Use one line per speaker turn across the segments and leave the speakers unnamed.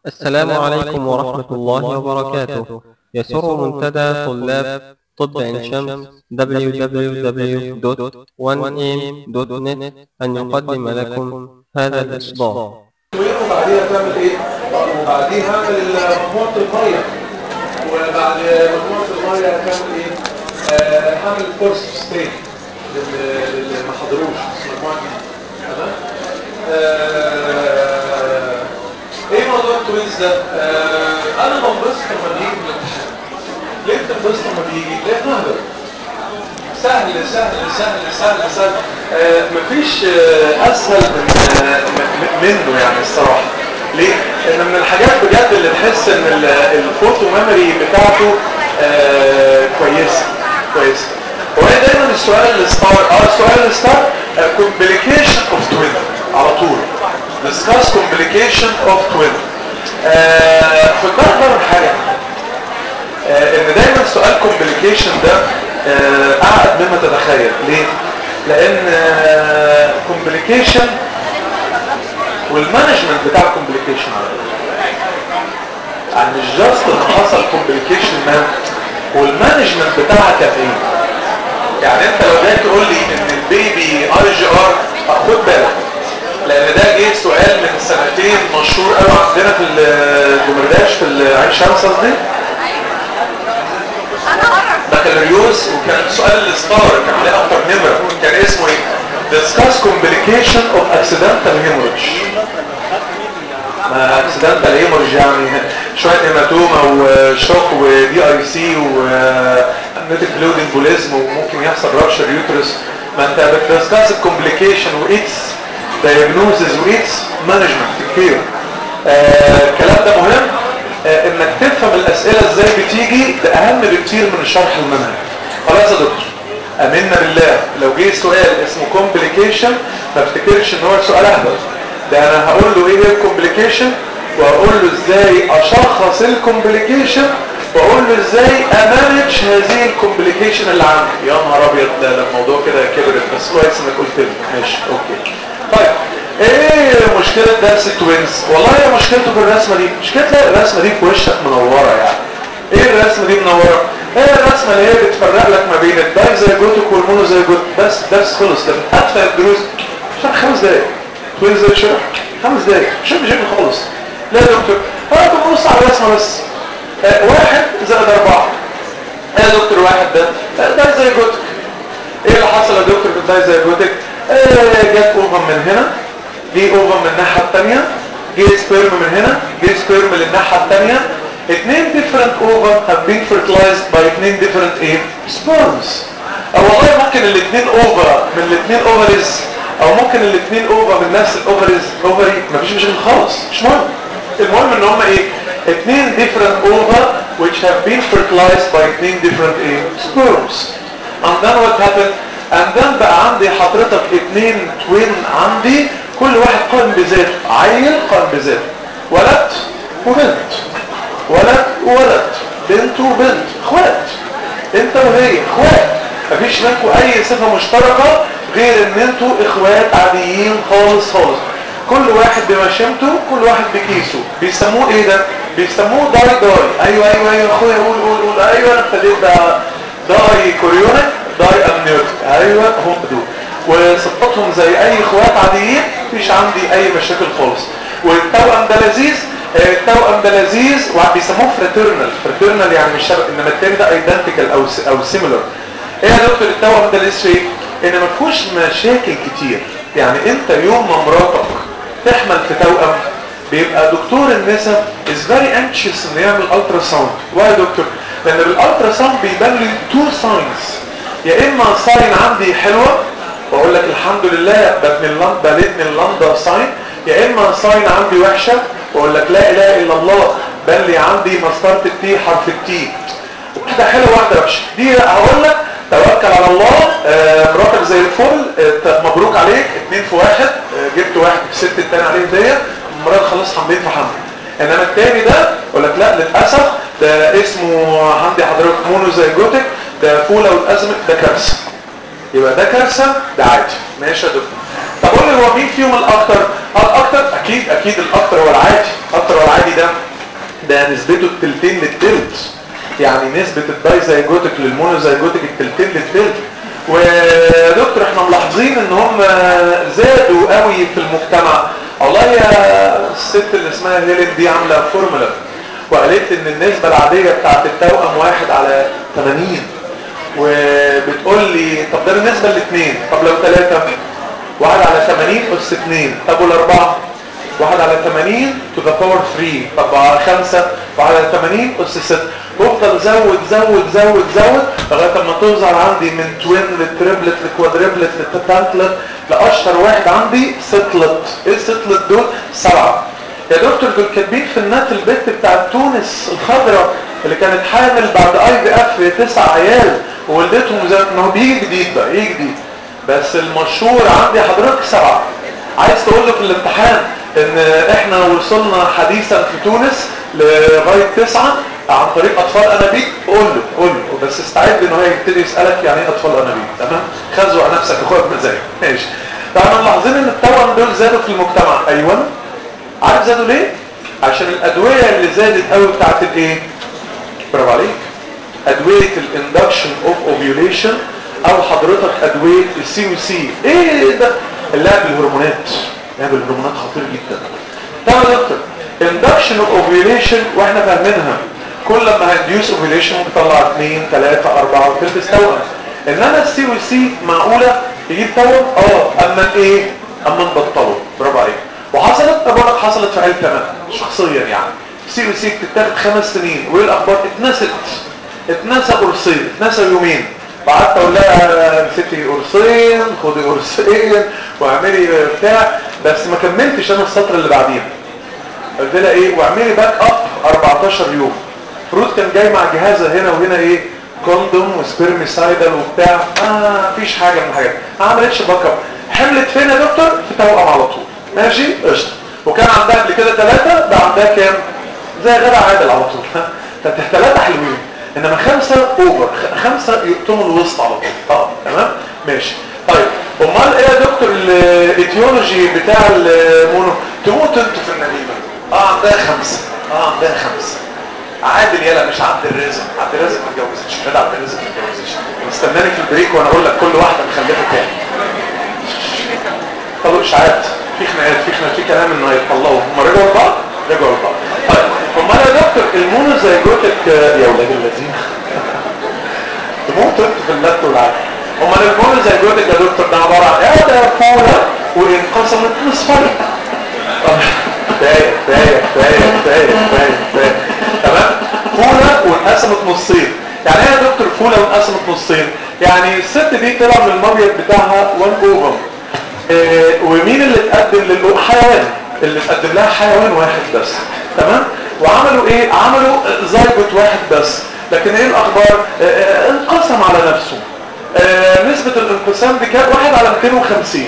السلام عليكم ورحمة الله وبركاته يسر منتدى طلاب طب عين شمس www.1am.net أن يقدم لكم هذا الإصدار
وبعديها تعمل ايه؟ وبعديها هعمل مجموعة المية وبعد مجموعة المية هتعمل ايه؟ آه، هعمل كورس ستيج للي ما حضروش بس مجموعة جديدة تمام؟ آه، ايه موضوع التوينز ده؟ آه، انا بنبسط لما بيجي من الامتحان ليه بتنبسط لما بيجي؟ ليه نهبل سهل سهل سهل سهل سهل آه مفيش آه اسهل من آه م- منه يعني الصراحه ليه؟ ان من الحاجات بجد اللي تحس ان ال- الفوتو ميموري بتاعته آه كويسه كويسه هو إيه دايما السؤال الستار اه السؤال الستار كومبليكيشن اوف توين على طول discuss complication of twin آه خد بالك بقى من حاجه آه، ان دايما سؤال كومبليكيشن ده آه، اعقد مما تتخيل ليه لان كومبليكيشن والمانجمنت بتاع الكومبليكيشن يعني مش جاست ان حصل كومبليكيشن ما والمانجمنت بتاعها كان ايه يعني انت لو جاي تقول لي ان البيبي اي جي ار خد بالك لان ده جه سؤال من سنتين مشهور قوي عندنا في الجمرداش في العين شمس قصدي بكالوريوس وكان سؤال الستار كان عليه اكتر نمره كان اسمه ايه؟ discuss complication of accidental hemorrhage ما accidental hemorrhage يعني شويه هيماتوما وشوك ودي اي سي ونيتك فلويد امبوليزم وممكن يحصل رابشر يوترس ما انت بتدسكاس الكومبليكيشن وايتس diagnosis وايتس مانجمنت كتير الكلام ده مهم آه، انك تفهم الاسئله ازاي بتيجي ده اهم بكتير من الشرح المنهج خلاص يا دكتور امنا بالله لو جه سؤال اسمه كومبليكيشن ما افتكرش ان هو سؤال اهبل ده انا هقول له ايه هي الكومبليكيشن واقول له ازاي اشخص الكومبليكيشن واقول له ازاي امانج هذه الكومبليكيشن اللي عندي يا نهار ابيض ده ده الموضوع كده كبرت بس كويس انك قلت لي ماشي اوكي طيب ايه مشكلة درس التوينز والله هي مشكلته في الرسمة دي مشكلة تلاقي الرسمة دي في وشك منورة يعني ايه الرسمة دي منورة هي الرسمة اللي هي بتفرق لك ما بين الدايزايجوتيك والمونوزايجوتيك بس درس خلص ده من اتفه الدروس عشان خمس دقايق توينز ده شرح خمس دقايق مش مش خالص لا يا دكتور انا ببص على الرسمة بس آه، واحد زائد اربعة ايه يا دكتور واحد ده آه، دايزايجوتيك ايه اللي حصل يا دكتور في الدايزايجوتيك آه جت اوفر من هنا جه اوفر من الناحيه الثانيه جه سبيرم من هنا جه سبيرم للناحيه الثانيه اثنين different اوفر have been fertilized by اثنين different ايه sperms او والله ممكن الاثنين اوفر من الاثنين اوفرز او ممكن الاثنين اوفر من نفس الاوفرز اوفري مفيش مشاكل خالص مش مهم المهم ان هم ايه اثنين different اوفر which have been fertilized by اثنين different ايه sperms and then what happened and then بقى عندي حضرتك اتنين توين عندي كل واحد قائم بذاته عيل قائم بذاته ولد وبنت ولد وولد بنت وبنت اخوات انت وهي اخوات مفيش بينكم اي صفة مشتركة غير ان انتوا اخوات عاديين خالص خالص كل واحد بمشيمته كل واحد بكيسه بيسموه ايه ده بيسموه داي داي ايوه ايوه ايوه اخويا قول قول قول ايوه انا ابتديت بقى داي كوريونيك داي امنيوتيك ايوه هم دول وصفتهم زي اي اخوات عاديين مفيش عندي اي مشاكل خالص والتوأم ده لذيذ آه، التوأم ده لذيذ وبيسموه فراترنال فراترنال يعني مش شبه انما التاني ده ايدنتيكال او س- او سيميلر ايه يا دكتور التوأم ده لسه ايه ان ما فيهوش مشاكل كتير يعني انت يوم ما مراتك تحمل في توأم بيبقى دكتور النساء is very anxious انه يعمل الترا ساوند واي يا دكتور لان بالالترا ساوند بيبان لي تو ساينز يا اما ساين عندي حلوه واقول لك الحمد لله بتني اللندا بلتني اللندا ساين يا اما ساين عندي وحشه واقول لك لا اله الا الله بان لي عندي مسطره التي حرف التي واحده حلوه واحده وحشه دي هقول لك توكل على الله آه، مراتك زي الفل آه، مبروك عليك اتنين في واحد آه، جبت واحد في ست التاني عليه هديه المرات خلاص حملين في حمل انما التاني ده يقول لك لا للاسف ده اسمه عندي حضرتك مونوزايجوتيك ده فوله والازمه ده كارثه يبقى ده كارثه ده عادي ماشي يا دكتور طب قول لي هو مين فيهم الاكتر الاكتر اكيد اكيد الاكتر هو العادي الاكتر هو العادي ده ده نسبته التلتين للتلت يعني نسبة الدايزايجوتيك للمونوزايجوتيك التلتين للتلت ودكتور احنا ملاحظين ان هم زادوا قوي في المجتمع والله يا الست اللي اسمها هيلين دي عاملة فورمولا وقالت ان النسبة العادية بتاعت التوأم واحد على 80 وبتقول لي طب ده بالنسبة لاثنين طب لو ثلاثة واحد على 80 أس 2 طب والأربعة واحد على 80 to the power 3 طب على 5 واحد على 80 أس 6 بفضل زود زود زود زود لغاية ما توصل عندي من توين للتريبلت للكوادريبلت للتنتلت لأشهر واحد عندي ستلت ايه الستلت دول؟ سبعة يا دكتور دول كاتبين في النت البت بتاع تونس الخضراء اللي كانت حامل بعد اي بي اف تسع عيال وولدتهم زي ما هو بيجي جديد بقى يجي جديد بس المشهور عندي حضرتك سبعة عايز تقول له في الامتحان ان احنا وصلنا حديثا في تونس لغاية تسعة عن طريق اطفال انابيب قول له قول له بس استعد ان هو يبتدي يسألك يعني ايه اطفال انابيب تمام خزوق نفسك اخويا بمزاجك ماشي فاحنا ملاحظين ان التوأم دول زادوا في المجتمع ايوه عارف زادوا ليه عشان الادوية اللي زادت قوي بتاعت الايه برافو عليك ادوية الاندكشن اوف اوفيوليشن او حضرتك ادوية السي و سي ايه ده اللعب الهرمونات لعب الهرمونات خطير جدا طبعا يا دكتور induction of ovulation واحنا فاهمينها كل ما هنديوس ovulation بتطلع 2 3 4 وتلبس توأم انما السي والسي معقولة يجيب توأم اه اما ايه اما نبطله برافو عليك وحصلت بقول لك حصلت في عيلتي انا شخصيا يعني سي وسي بتتاخد خمس سنين وايه الاخبار اتنست اتنسى قرصين اتنسى يومين فقعدت اقول لها امسكي قرصين خدي قرصين واعملي بتاع بس ما كملتش انا السطر اللي بعديها قلت لها ايه واعملي باك اب 14 يوم فروت كان جاي مع جهازها هنا وهنا ايه كوندوم وسبيرميسايدل وبتاع ما فيش حاجه من الحاجات ما عملتش باك اب حملت فين يا دكتور في توأم على طول ماشي قشطه وكان عندها قبل كده ثلاثه بقى عندها كام زي غدا عادل على طول فانت ثلاثه حلوين انما خمسه اوفر خمسه يقطموا الوسط على طول اه تمام ماشي طيب امال ايه يا دكتور الايتيولوجي بتاع المونو تموت انتوا في النميمه اه عندها خمسه اه عندها خمسه عادل يلا مش عبد الرازق عبد الرازق ما اتجوزتش كده عبد الرازق ما اتجوزتش مستناني في البريك وانا اقول لك كل واحده مخلفه كام طب اشاعات في خناقات في خناقات في كلام انه هيطلعوا هم رجعوا لبعض رجعوا لبعض طيب امال يا دكتور المونوزايجوتك يا ولاد الذين تموت انت في اللت والعدل امال المونوزايجوتك يا دكتور ده عباره عن ايه ده فوله وانقسمت نصفين طب كفايه كفايه كفايه كفايه كفايه كفايه تمام فوله وانقسمت نصين يعني ايه يا دكتور فوله وانقسمت نصين يعني الست دي طلع من المبيض بتاعها 1 اوفر إيه ومين اللي اتقدم للو حيوان اللي اتقدم لها حيوان واحد بس تمام وعملوا ايه عملوا زيجوت واحد بس لكن ايه الاخبار إيه انقسم على نفسه إيه نسبة الانقسام دي كانت واحد على 250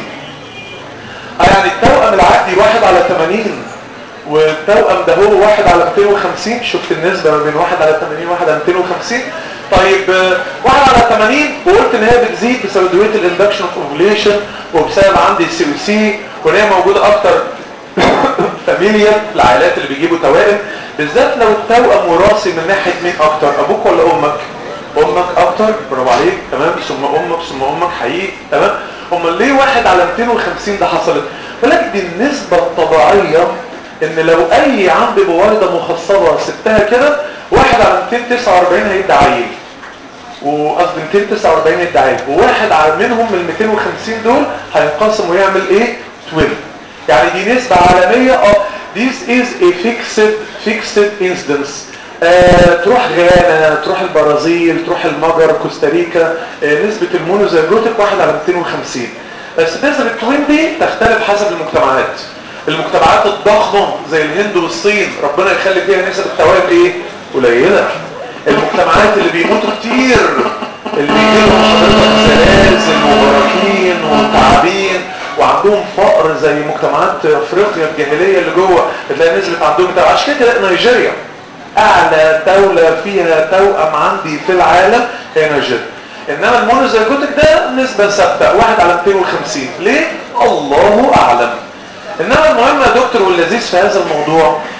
يعني التوأم العادي واحد على 80 والتوأم ده هو واحد على 250 شفت النسبة ما بين واحد على 80 واحد على 250 طيب واحد على 80 وقلت ان هي بتزيد بسبب دوية الاندكشن اوف اوفوليشن وبسبب عندي السي او سي وان هي موجودة اكتر فاميليا العائلات اللي بيجيبوا توائم بالذات لو التوأم وراثي من ناحية مين اكتر ابوك ولا امك امك اكتر برافو عليك تمام ثم امك ثم امك حقيقي تمام امال ليه واحد على 250 ده حصلت ولكن دي النسبة الطبيعية ان لو اي عندي بويضة مخصبة سبتها كده واحد على 249 هيبقى عيل وقصدي 249 هيبقى عيل وواحد على منهم من 250 دول هينقسم ويعمل ايه توين يعني دي نسبة عالمية اه this is a fixed fixed incidence آه تروح غانا تروح البرازيل تروح المجر كوستاريكا آه نسبة المونوزايجوتك واحد على 250 بس نسبة التوين دي تختلف حسب المجتمعات المجتمعات الضخمة زي الهند والصين ربنا يخلي فيها نسب التوائم ايه قليلة المجتمعات اللي بيموتوا كتير اللي بيجيلهم حضرتك زلازل وبراكين وتعابين وعندهم فقر زي مجتمعات افريقيا الجاهلية اللي جوه بتلاقي نسبة عندهم بتاع عشان كده نيجيريا اعلى دولة فيها توأم عندي في العالم هي نيجيريا انما المونوزايجوتك ده نسبة ثابتة واحد على 250 ليه؟ الله اعلم انما المهم يا دكتور واللذيذ في هذا الموضوع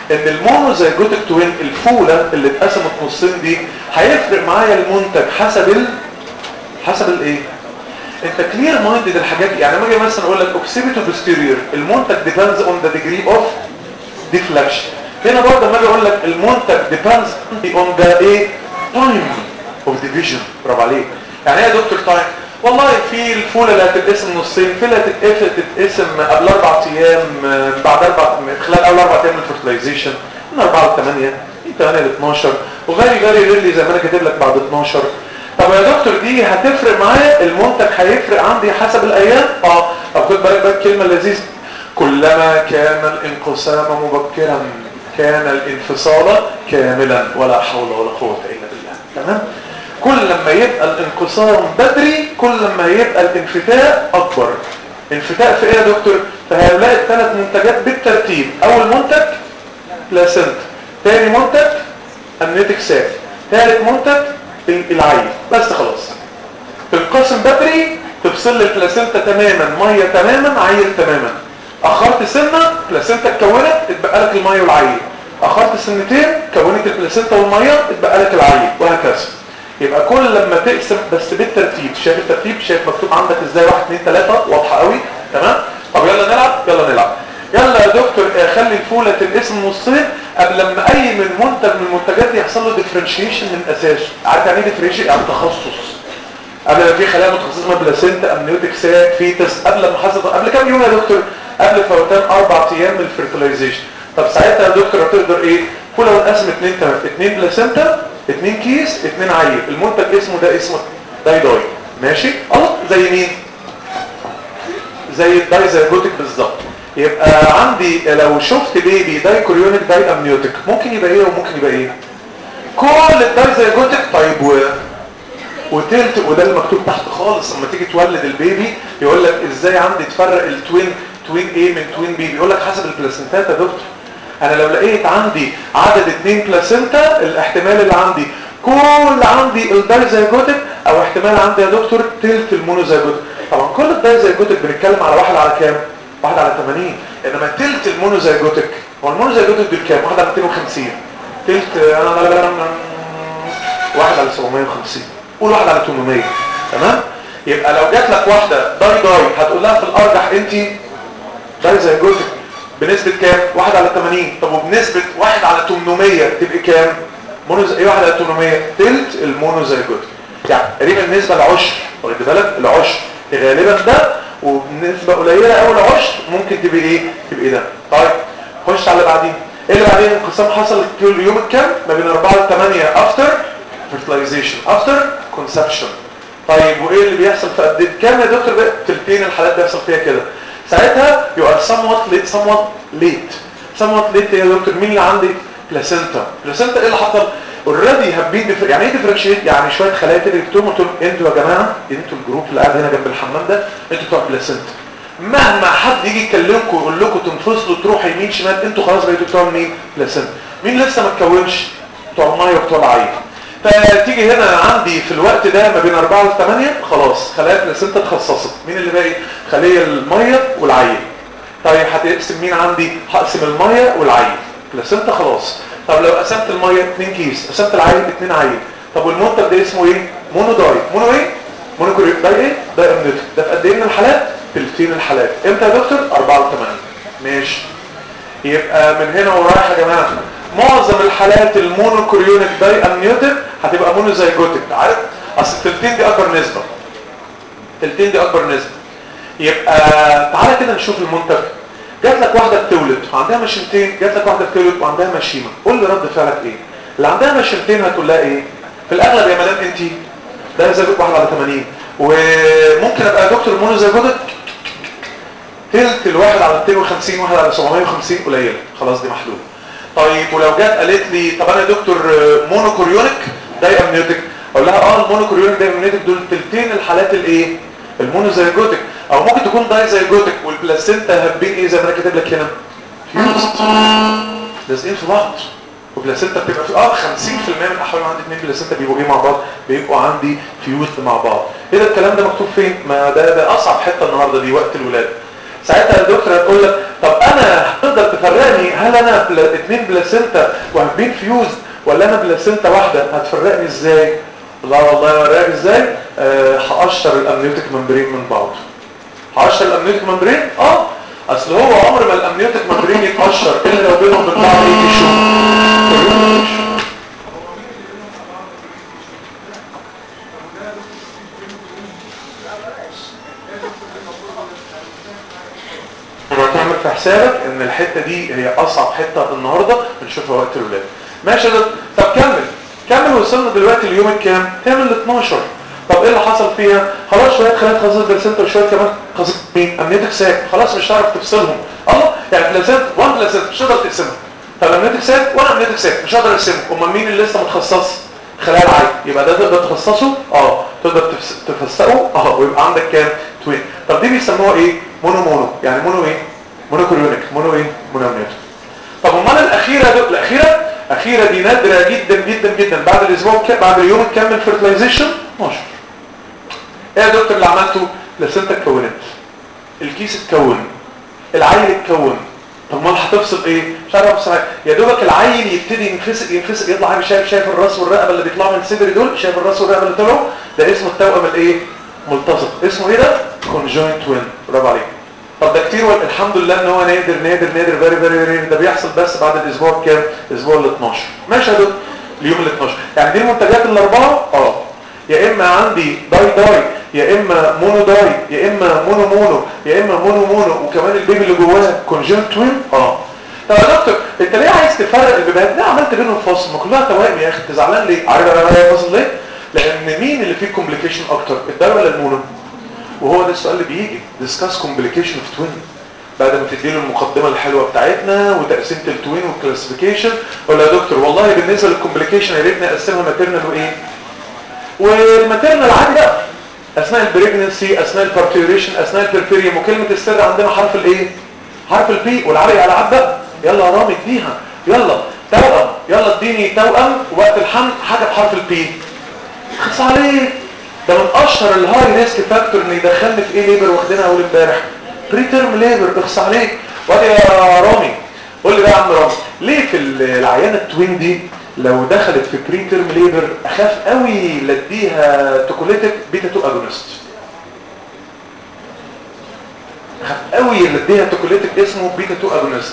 ان المونوزيجوتك توين الفوله اللي اتقسمت نصين دي هيفرق معايا المنتج حسب ال حسب الايه انت كلير مايندد الحاجات دي. يعني لما اجي مثلا اقول لك اوكسيبيتو بوستيريور المنتج ديبندز اون ذا ديجري اوف ديفلكشن هنا برضه لما اجي اقول لك المنتج ديبندز اون ذا ايه تايم اوف ديفيجن برافو عليك يعني ايه يا دكتور تايم والله في الفوله اللي هتتقسم نصين في اللي هتتقفل تتقسم قبل اربع ايام بعد اربع خلال اول اربع ايام من الفرتلايزيشن من 4 ل 8 من 8 ل 12 وفيري فيري ريلي زي ما انا كاتب لك بعد 12 طب يا دكتور دي هتفرق معايا المنتج هيفرق عندي حسب الايام اه طب خد بالك بقى الكلمه اللذيذه كلما كان الانقسام مبكرا كان الانفصال كاملا ولا حول ولا قوه الا بالله تمام كل لما يبقى الانقسام بدري كل لما يبقى الانفتاء اكبر انفتاء في ايه يا دكتور فهنلاقي الثلاث منتجات بالترتيب اول منتج بلاسنت ثاني منتج امنيتك ساك ثالث منتج العين بس خلاص تنقسم بدري تفصل لي البلاسنتا تماما ميه تماما عيل تماما اخرت سنه بلاسنتا اتكونت اتبقى لك الميه والعيل اخرت سنتين كونت البلاسنتا والميه اتبقى لك العيل وهكذا يبقى كل لما تقسم بس بالترتيب شايف الترتيب شايف مكتوب عندك ازاي 1 2 3 واضحه قوي تمام طب يلا نلعب يلا نلعب يلا يا دكتور خلي الفوله تنقسم نصين قبل لما اي من منتج من المنتجات يحصل له ديفرنشيشن من اساسه عارف يعني ايه ديفرنشيشن يعني تخصص قبل ما في خلايا متخصصه اسمها بلاسينتا امنيوتيك ساك فيتس قبل ما حصل قبل كام يوم يا دكتور قبل فوتان اربع ايام من الفيرتلايزيشن طب ساعتها يا دكتور هتقدر ايه فوله ونقسم اثنين تمام اثنين بلاسينتا اثنين كيس اثنين عيل المنتج اسمه ده اسمه داي داي ماشي اه زي مين زي الداي زيجوتيك بالظبط يبقى عندي لو شفت بيبي داي كوريونيك داي امنيوتيك ممكن يبقى ايه وممكن يبقى ايه كل الداي زيجوتيك طيب و وتلت وده اللي مكتوب تحت خالص لما تيجي تولد البيبي يقول لك ازاي عندي تفرق التوين توين ايه من توين بي بيقول لك حسب البلاسنتات يا دكتور انا لو لقيت عندي عدد اتنين بلاسنتا الاحتمال اللي عندي كل عندي الدايزايجوتيك او احتمال عندي يا دكتور تلت المونوزايجوتيك طبعا كل الدايزايجوتيك بنتكلم على واحد على كام واحد على 80 انما تلت المونوزايجوتيك هو المونوزايجوتيك دول كام واحد على 250 تلت واحد على 750 قول واحد على 800 تمام يبقى لو جات لك واحده داي داي هتقول لها في الارجح انت دايزايجوتيك بنسبة كام؟ واحد على 80 طب وبنسبة واحد على 800 تبقى كام؟ مونوز ايه واحد على 800 تلت المونوزايجوت يعني تقريبا النسبة العشر واخد بالك العشر غالبا ده وبنسبة قليلة قوي العشر ممكن تبقى ايه؟ تبقى ده طيب خش على اللي بعدين ايه اللي بعدين الانقسام حصل كل يوم الكام؟ ما بين 4 ل 8 افتر fertilization افتر conception طيب وايه اللي بيحصل في قد ايه؟ كام يا دكتور بقى؟ تلتين الحالات بيحصل فيها كده ساعتها you are somewhat late somewhat late somewhat late يا دكتور مين اللي عندي بلاسنتا بلاسنتا ايه اللي حصل اوريدي هابين ديفر... يعني ايه ديفرنشيت يعني شويه خلايا كده جبتهم قلت لهم انتوا يا جماعه انتوا الجروب اللي قاعد هنا جنب الحمام ده انتوا بتوع بلاسنتا مهما حد يجي يكلمكم ويقول لكم تنفصلوا تروحوا يمين شمال انتوا خلاص بقيتوا بتوع مين بلاسنتا مين لسه ما اتكونش بتوع الميه وبتوع العين فتيجي هنا عندي في الوقت ده ما بين 4 و 8 خلاص خلايا بلاسنتا اتخصصت مين اللي باقي خليه الميه والعين طيب هتقسم مين عندي هقسم الميه والعين بلاسنتا خلاص طب لو قسمت الميه 2 كيس قسمت العين 2 عين طب والمنتج ده اسمه ايه مونو داي مونو ايه مونو كوريو داي ايه داي امنيوتيك ده في قد ايه من الحالات تلتين الحالات امتى يا دكتور 4 و 8 ماشي يبقى من هنا ورايح يا جماعه معظم الحالات المونوكوريونيك داي امنيوتيك هتبقى مونوزايجوتيك عارف اصل التلتين دي اكبر نسبه التلتين دي اكبر نسبه يبقى تعالى كده نشوف المنتج جات لك واحده بتولد وعندها ماشينتين جات لك واحده بتولد وعندها ماشيمه قول لي رد فعلك ايه اللي عندها ماشينتين هتقول لها ايه في الاغلب يا مدام انت ده زيجوت واحد على 80 وممكن ابقى دكتور مونوزايجوتيك تلت الواحد على 250 واحد على 750 قليله خلاص دي محلول طيب ولو جت قالت لي طب انا دكتور مونوكوريونيك داي امنيوتيك اقول لها اه المونوكوريونيك داي امنيوتيك دول تلتين الحالات الايه المونوزايجوتيك او ممكن تكون داي زايجوتيك والبلاسينتا هابين ايه زي ما انا كاتب لك هنا فيوزد لازقين في بعض وبلاسينتا بتبقى في اه 50% من الاحوال عندي اثنين بلاسينتا بيبقوا ايه مع بعض بيبقوا عندي فيوزد مع بعض ايه ده الكلام ده مكتوب فين ما ده ده اصعب حته النهارده دي وقت الولاده ساعتها الدكتور هتقول لك طب انا هتقدر تفرقني هل انا بلا اتنين بلاسنتا وهبين فيوز ولا انا بلاسنتا واحده هتفرقني ازاي لا والله اوريك ازاي أه هقشر الامنيوتيك ممبرين من بعض هقشر الامنيوتيك ممبرين اه اصل هو عمر ما الامنيوتيك ممبرين يتقشر الا لو بينهم وبين بعض ايه تيشو تعمل في حسابك ان الحته دي هي اصعب حته النهارده بنشوفها وقت الولاد ماشي يا دكتور طب كمل كمل وصلنا دلوقتي اليوم الكام تعمل ال 12 طب ايه اللي حصل فيها خلاص شويه خلايا خاصه بالسنتر شويه كمان خاصه مين امنيتك ساك خلاص مش هتعرف تفصلهم الله يعني بلاسنت وان بلاسنت مش هتقدر تقسمها طب امنيتك ساك وانا امنيتك ساك مش هقدر اقسمهم امال مين اللي لسه متخصص خلايا العين يبقى ده تقدر تخصصه اه تقدر تفسقه اه ويبقى عندك كام توين طب دي بيسموها ايه مونو مونو يعني مونو ايه مونوكلونيك مونو ايه مونوميوت طب امال الاخيره دي الاخيره الاخيره دي نادره جدا جدا جدا بعد الاسبوع بعد اليوم تكمل فيرتلايزيشن 12 ايه يا دكتور اللي عملته لسنت اتكونت الكيس اتكون العيل اتكون طب امال هتفصل ايه مش عارف افصل يا دوبك العيل يبتدي ينفسق ينفسق يطلع عامل شايف شايف الراس والرقبه اللي بيطلعوا من صدري دول شايف الراس والرقبه اللي طلعوا ده اسمه التوأم الايه ملتصق اسمه ايه ده كونجوينت توين برافو عليك طب ده كتير والحمد لله ان هو نادر نادر نادر فيري فيري فيري ده بيحصل بس بعد الاسبوع كام الاسبوع ال 12 ماشي يا دكتور اليوم ال 12 يعني دي المنتجات الاربعه اه يا اما عندي داي داي يا اما مونو داي يا اما مونو مونو يا اما مونو مونو وكمان البيبي اللي جواه كونجنت توين اه طب يا دكتور انت ليه عايز تفرق البيبيهات ليه عملت بينهم فصل ما كلها توائم يا اخي انت زعلان ليه عارف انا فاصل ليه لان مين اللي فيه كومبليكيشن اكتر الداي ولا المونو وهو ده السؤال اللي بيجي ديسكاس كومبليكيشن اوف توين بعد ما تديله المقدمه الحلوه بتاعتنا وتقسيمه التوين والكلاسيفيكيشن ولا يا دكتور والله بالنسبه للكومبليكيشن يا ريتني اقسمها ماتيرنال وايه والماتيرنال عادي بقى اثناء البريجنسي اثناء البارتيوريشن اثناء البرفيريوم وكلمه السر عندنا حرف الايه حرف البي والعلي على عد بقى يلا يا رامي اديها يلا توأم يلا اديني توأم وقت الحمل حاجه بحرف البي خلص عليك ده من اشهر الهاي ريسك فاكتور ان يدخلني في ايه ليبر واخدينها اول امبارح بري تيرم ليبر اخص عليك وادي يا رامي قول لي بقى يا عم رامي ليه في العيانه التوين دي لو دخلت في بري تيرم ليبر اخاف قوي لا اديها توكوليتك بيتا 2 اجونست اخاف قوي لا اديها توكوليتك اسمه بيتا 2 اجونست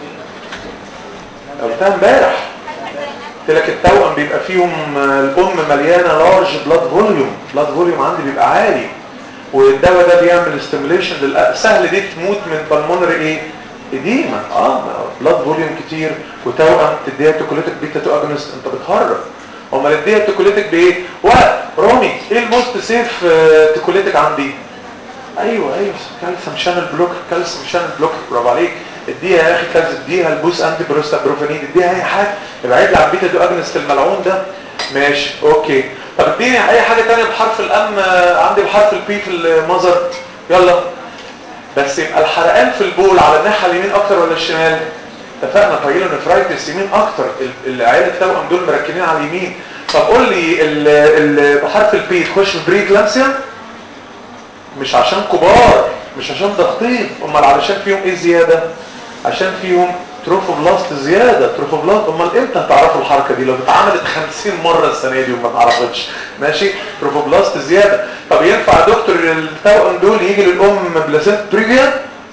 قلتها امبارح قلت لك التوأم بيبقى فيهم الام مليانه لارج بلاد فوليوم بلاد فوليوم عندي بيبقى عالي والدواء ده بيعمل ستيميليشن للأ... سهل دي تموت من بالمونري ايه اديمه اه بلاد فوليوم كتير وتوأم تديها توكوليتك بيتا 2 اجونست انت بتهرب امال اديها توكوليتك بايه وقت رامي ايه الموست سيف توكوليتك عندي ايوه ايوه كالسيوم شانل بلوك كالسيوم شانل بلوك برافو عليك اديها يا اخي كالسيوم اديها البوس انتي بروستابروفينين اديها اي حاجه ابعد لي عن بيتا 2 اجونست الملعون ده ماشي اوكي طب اديني اي حاجه ثانيه بحرف الام عندي بحرف البي في المذر يلا بس يبقى الحرقان في البول على الناحيه اليمين اكتر ولا الشمال اتفقنا بايلونفرايتس يمين اكتر العيال التوأم دول مركبين على اليمين طب قول لي ال ال بحرف البي تخش في بري كلامسيا مش عشان كبار مش عشان ضغطين امال علشان فيهم ايه زياده عشان فيهم تروفوبلاست زيادة تروفوبلاست امال امتى هتعرفوا الحركة دي لو اتعملت 50 مرة السنة دي وما اتعرفتش ماشي تروفوبلاست زيادة طب ينفع دكتور التوأم دول يجي للام بلاسنت بريفيا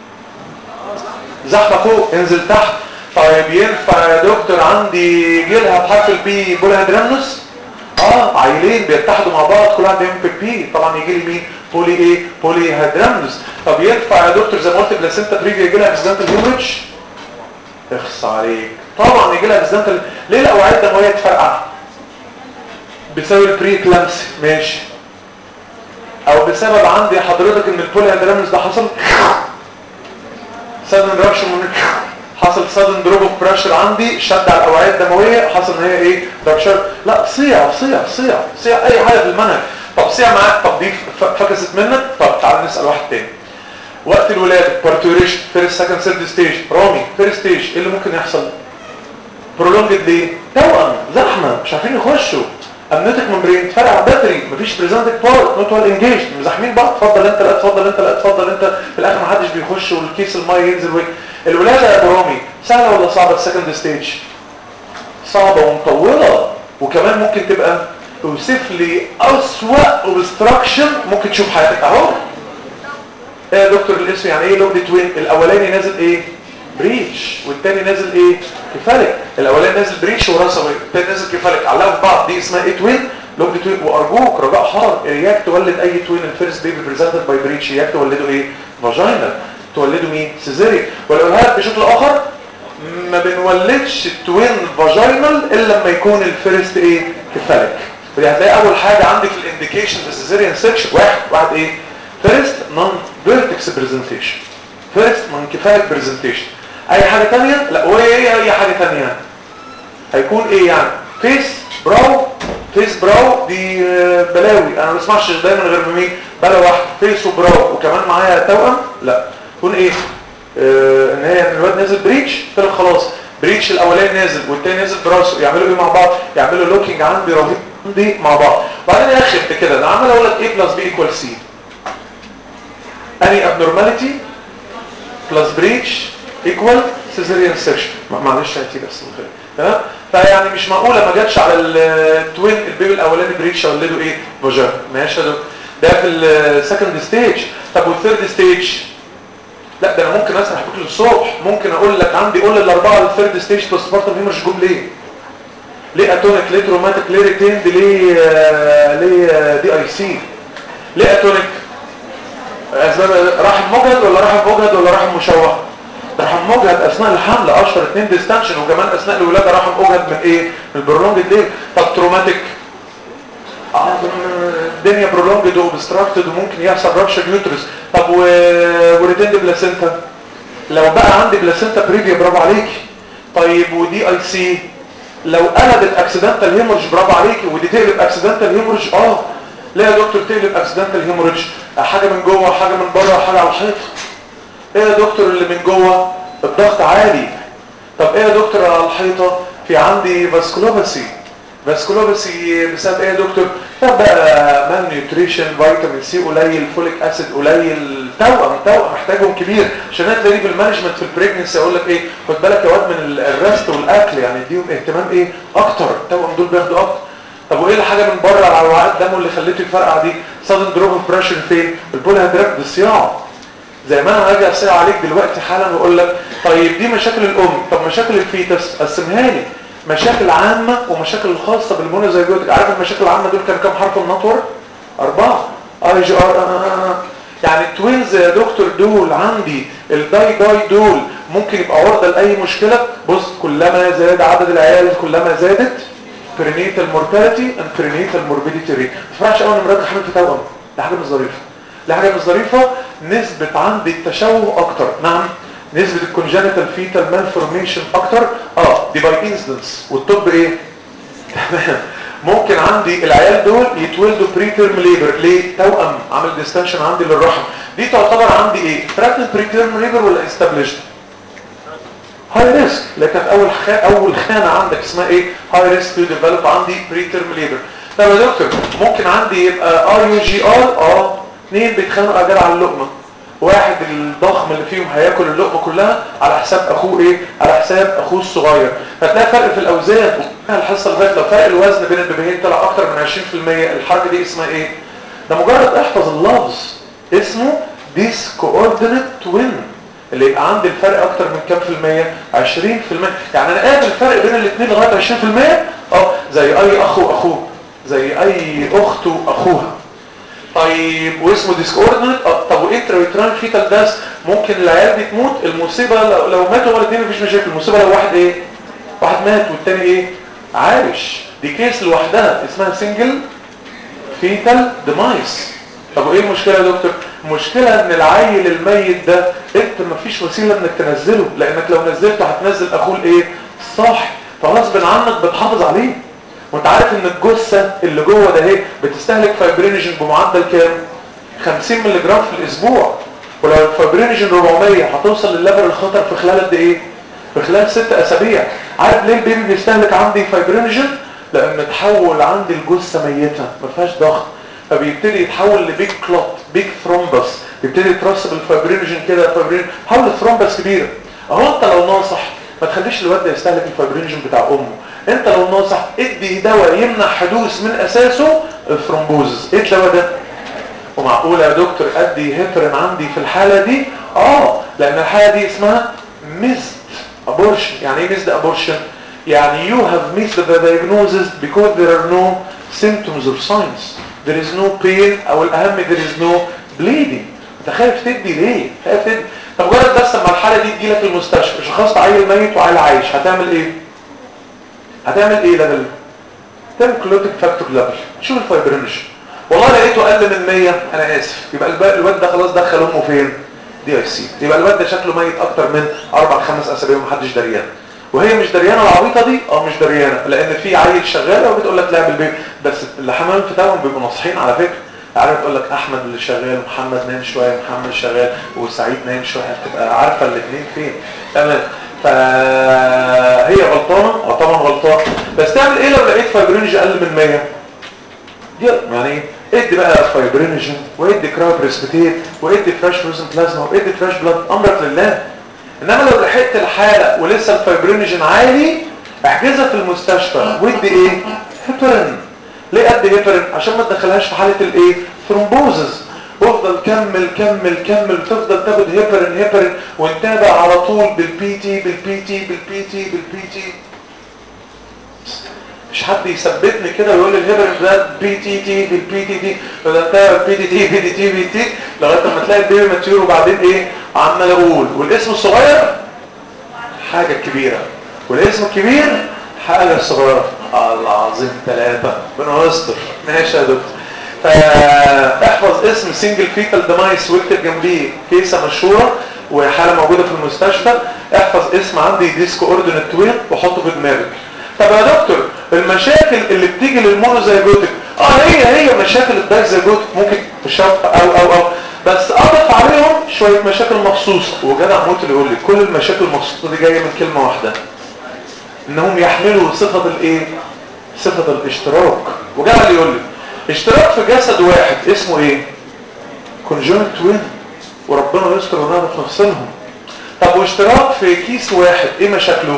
زحمة فوق انزل تحت طيب ينفع يا دكتور عندي يجي لها بحرف البي بولها درامنوس اه عيلين بيتحدوا مع بعض كل واحد بيعمل بي طبعا يجي لي مين بولي ايه بولي هيدرامنوس طب ينفع يا دكتور زي ما قلت بلاسنتا بريفيا يجي لها اكسيدنتال هيموريدج اخص عليك طبعا يجي لها اكسيدنتال ليه الاوعيه الدمويه تفرقع بسبب البري كلامسي ماشي او بسبب عندي حضرتك ان البولي هيدرامنوس ده حصل سادن رابشن من حصل سادن دروب اوف بريشر عندي شد على الاوعيه الدمويه حصل ان هي ايه رابشر لا صيع صيع صيع صيع اي حاجه في المنهج طب صيع معاك طب دي فكست منك طب تعال نسال واحد تاني وقت الولاده بارتوريشن فيرست سكند ثيرد ستيج رامي فيرست ستيج ايه اللي ممكن يحصل برولونجد ليه توأم زحمه مش عارفين يخشوا امنيتك ممبرين فرع باتري مفيش بريزنتك بارت نوت ويل انجيج مزاحمين بعض اتفضل انت لا اتفضل انت لا اتفضل انت في الاخر ما حدش بيخش والكيس الميه ينزل وين الولاده يا برامي سهله ولا صعبه السكند ستيج صعبه ومطوله وكمان ممكن تبقى توصف لي اسوأ اوبستراكشن ممكن تشوف حياتك اهو ايه يا دكتور الاسم يعني ايه لوبد توين الاولاني نازل ايه بريتش والتاني نازل ايه كفالك الاولاني نازل بريتش وراسه التاني نازل كفالك علقوا في بعض دي اسمها ايه توين لوبد توين وارجوك رجاء حار اياك تولد اي توين الفيرست بيبي بريزنتد باي بريتش اياك تولده ايه فاجينال تولده مين سيزيريان ولو لها بشكل اخر ما بنولدش التوين فاجينال الا لما يكون الفيرست ايه كفالك ودي هتلاقي اول حاجه عندك في الانديكيشن السيزيريان سيكشن واحد واحد ايه فيرست نون فيرتكس برزنتيشن فيرست نون كفالك برزنتيشن اي حاجه ثانيه لا وايه اي حاجه ثانيه هيكون ايه يعني فيس براو فيس براو دي بلاوي انا ما بسمعش دايما غير بمين بلا واحد فيس وبراو وكمان معايا توأم لا تكون ايه آه ان هي الواد نازل بريتش قلت لك خلاص بريتش الاولاني نازل والتاني نازل براسه يعملوا ايه مع بعض يعملوا لوكينج عندي رهيب عندي مع بعض وبعدين يا اخي انت كده انا عمال اقول لك ايه بلس بي ايكوال سي اني ابنورماليتي بلس بريتش ايكوال سيزيريان سيكشن معلش هاتي بس مخير تمام فيعني مش معقوله ما جاتش على التوين البيبي الاولاني بريتش ولده ايه فاجر ماشي يا ده في السكند ستيج طب والثيرد ستيج لا ده انا ممكن اسرح بكل الصبح ممكن اقول لك عندي قول الاربعه الثيرد ستيج بوست بارتم هيمرج جم ليه ليه اتونيك ليه تروماتيك ليه ريتيند ليه آه ليه دي اي سي ليه اتونيك اسباب رحم مجهد ولا رحم مجهد ولا رحم مشوه رحم مجهد اثناء الحمل اشهر اثنين ديستنشن وكمان اثناء الولاده رحم مجهد من ايه من البرولونج ليه طب تروماتيك اه الدنيا برولونجد وبستراكتد وممكن يحصل رابشر يوترس طب و... وريتند بلاسينتا لو بقى عندي بلاسينتا بريفيا برافو عليك طيب ودي اي سي لو قلبت اكسيدنتال هيمورج برافو عليك ودي تقلب اكسيدنتال هيمورج اه ليه يا دكتور تقلب اكسيدنتال هيمورج حاجه من جوه حاجه من بره حاجه على الحيط ايه يا دكتور اللي من جوه الضغط عالي طب ايه يا دكتور على الحيطه في عندي فاسكولوباسي فاسكولوباسي بسبب ايه يا دكتور طب بقى مان نيوتريشن فيتامين سي قليل فوليك اسيد قليل توأم توأم محتاجهم كبير عشان تلاقي في المانجمنت في البريجنسي اقول لك ايه خد بالك يا واد من الريست والاكل يعني اديهم اهتمام ايه اكتر التوأم دول بياخدوا اكتر طب وايه الحاجه من بره على وعاء الدم اللي خليته يفرقع دي سادن دروب اوف بريشر فين البول هيدراك بالصياعه زي ما انا هاجي اصيع عليك دلوقتي حالا واقول لك طيب دي مشاكل الام طب مشاكل الفيتس قسمها لي مشاكل عامه ومشاكل الخاصه بالمونوزيجوتيك عارف المشاكل العامه دول كان كام حرف النطور اربعه اي جي ار يعني التوينز يا دكتور دول عندي الداي داي دول ممكن يبقى عرضه لاي مشكله بص كلما زاد عدد العيال كلما زادت برينيتال مورتاليتي اند برينيتال موربيديتي ريت ما تفرحش اول مرات حامل في توأم ده حاجه مش ظريفه ده حاجه مش ظريفه نسبه عندي التشوه اكتر نعم نسبه الكونجنتال فيتال مالفورميشن اكتر اه دي باي انستنس والطب ايه تمام ممكن عندي العيال دول يتولدوا بري تيرم ليبر ليه توأم عامل ديستنشن عندي للرحم دي تعتبر عندي ايه تراكن بري تيرم ليبر ولا استابليشد هاي ريسك لكن اول خ... اول خانه عندك اسمها ايه هاي ريسك تو ديفلوب عندي بري تيرم ليبر طب يا دكتور ممكن عندي يبقى ار يو جي ار اه اثنين بيتخانقوا اجال على اللقمه واحد الضخم اللي فيهم هياكل اللقمه كلها على حساب اخوه ايه على حساب اخوه الصغير فتلاقي فرق في الاوزان الحصه اللي فاتت لو فرق الوزن بين البيبيين طلع اكتر من 20% الحركه دي اسمها ايه ده مجرد احفظ اللفظ اسمه ديس كوردينيت توين اللي يبقى عندي الفرق اكتر من كام في المية 20% يعني انا قابل الفرق بين الاثنين لغايه 20% اه زي اي اخ واخوه زي اي اخت واخوها طيب واسمه ديسكوردنت طب وانترا فيتال داس ممكن العيال دي تموت المصيبه لو, لو ماتوا هما الاثنين مفيش مشاكل المصيبه لو واحد ايه واحد مات والتاني ايه عايش دي كيس لوحدها اسمها سنجل فيتال ديمايس طب وايه المشكله يا دكتور المشكله ان العيل الميت ده انت مفيش وسيله انك تنزله لانك لو نزلته هتنزل اخوه الايه الصاحي فغصب عنك بتحافظ عليه وانت عارف ان الجثه اللي جوه ده اهي بتستهلك فايبرينجين بمعدل كام 50 مللي جرام في الاسبوع ولو الفايبرينجين 400 هتوصل للليفل الخطر في خلال قد ايه في خلال 6 اسابيع عارف ليه البيبي بيستهلك عندي فايبرينجين لان تحول عندي الجثه ميته ما فيهاش ضغط فبيبتدي يتحول لبيج كلوت بيج ثرومبس يبتدي يترسب الفايبرينجين كده فايبرين حول الثرومبس كبيره اهو انت لو ناصح ما تخليش الواد ده يستهلك الفايبرينجين بتاع امه انت لو ناصح ادي دواء يمنع حدوث من اساسه الثرومبوزس ايه الدواء ده ومعقول يا دكتور ادي هيبرين عندي في الحالة دي اه لان الحالة دي اسمها ميزد ابورشن يعني ايه ميزد ابورشن يعني you have missed the diagnosis because there are no symptoms or signs there is no pain او الاهم there is no bleeding انت خايف تدي ليه خايف تدي طب مجرد بس لما الحالة دي تجيلك المستشفى شخصت عيل ميت وعيل عايش هتعمل ايه هتعمل ايه ليفل تعمل كلوتيك فاكتور ليفل شوف الفايبرينشن والله لقيته اقل من 100 انا اسف يبقى الواد ده خلاص دخل امه فين دي اي سي يبقى الواد ده شكله ميت اكتر من اربع خمس اسابيع ومحدش دريان وهي مش دريانه العبيطه دي اه مش دريانه لان في عيل شغاله وبتقول لك لا بالبيت بس اللي حمل فتاهم بيبقوا ناصحين على فكره عارف تقول لك احمد اللي شغال محمد نايم شويه محمد شغال وسعيد نايم شويه هتبقى عارفه الاثنين فين تمام فهي غلطانه اه طبعا غلطانه بس تعمل ايه لو لقيت فايبرينج اقل من 100 يعني ايه ادي بقى فايبرينجين وادي كراود ريسبيتيت وادي فريش فروزن بلازما وادي فريش بلاد امرك لله انما لو لحقت الحاله ولسه الفايبرينجين عالي احجزها في المستشفى وادي ايه هيبرين ليه ادي هيبرين عشان ما تدخلهاش في حاله الايه ثرومبوزز وافضل كمل كمل كمل تفضل تاخد هيبرين هيبرين ونتابع على طول بالبي تي بالبي تي بالبي تي بالبي تي مش حد يثبتني كده ويقول لي الهيبرين ده بي تي تي بالبي تي تي وده بي تي تي بي تي تي بي تي لغايه لما تلاقي البيبي ماتيور وبعدين ايه عمال اقول والاسم الصغير حاجه كبيره والاسم الكبير حاجه صغيره العظيم ثلاثه ربنا يستر ماشي يا دكتور فاحفظ اسم سنجل فيتال ديمايس واكتب جنبيه كيسه مشهوره وحاله موجوده في المستشفى احفظ اسم عندي ديسكو اوردينت توين وحطه في دماغك طب يا دكتور المشاكل اللي بتيجي للمونوزايجوتيك اه هي هي مشاكل الدايزايجوتيك ممكن تشرح او او او بس اضف عليهم شويه مشاكل مخصوصه وجدع موت اللي يقول لي كل المشاكل المخصوصه دي جايه من كلمه واحده انهم يحملوا صفه الايه صفه الاشتراك وجدع اللي يقول لي اشتراك في جسد واحد اسمه ايه كونجونت توين وربنا يستر ونعرف نفصلهم طب واشتراك في كيس واحد ايه مشاكله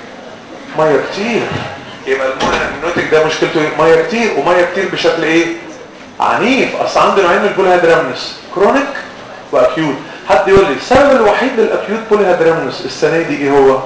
ميه كتير يبقى المونوتيك ده مشكلته ايه ميه كتير وميه كتير بشكل ايه عنيف اصل عنده نوعين من البوليهادرامنس كرونيك واكيوت حد يقول لي السبب الوحيد للاكيوت بوليهادرامنس السنه دي ايه هو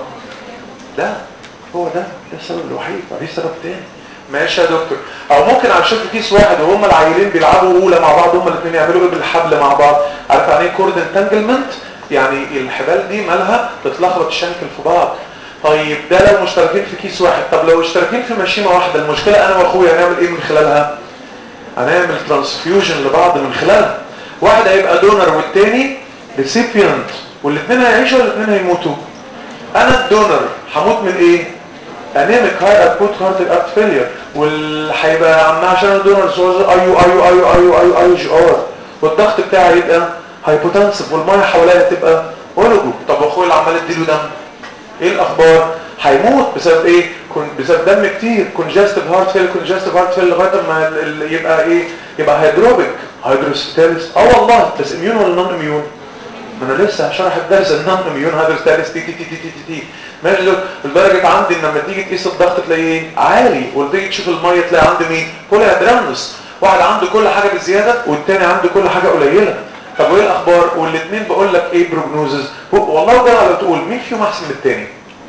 ده هو ده ده السبب الوحيد مفيش سبب تاني ماشي يا دكتور او ممكن على شكل كيس واحد وهم العيلين بيلعبوا اولى مع بعض هم الاثنين يعملوا ايه بالحبل مع بعض عارف يعني ايه كورد انتانجلمنت يعني الحبال دي مالها بتلخبط الشنكل في بعض طيب ده لو مشتركين في كيس واحد طب لو مشتركين في مشيمه واحده المشكله انا واخويا هنعمل ايه من خلالها هنعمل ترانسفيوجن لبعض من خلالها واحد هيبقى دونر والتاني ريسيبيانت والاثنين هيعيشوا والاثنين هيموتوا انا الدونر هموت من ايه انيميك هاي اكوت هارت ارت فيلير واللي هيبقى عم عشان الدونر ايو ايو ايو ايو ايو ايو جي ار والضغط بتاعي يبقى هايبوتنسيف والميه حواليا تبقى اولوجو طب اخويا اللي عمال اديله دم ايه الاخبار هيموت بسبب ايه بسبب دم كتير كونجستيف هارت فيل كونجستيف هارت فيل لغايه ما يبقى ايه يبقى هيدروبيك هيدروستاليس اه والله بس اميون ولا نون اميون ما انا لسه هشرح الدرس النون اميون هيدروستاليس تي تي تي تي تي تي, تي. ماشي لدرجه عندي ان لما تيجي تقيس الضغط تلاقيه عالي وتيجي تشوف الميه تلاقي عندي مين بوليهادرامنس واحد عنده كل حاجه بزياده والتاني عنده كل حاجه قليله طب وايه الاخبار والاثنين بقول لك ايه بروجنوزز والله ده على تقول مين فيهم احسن من التاني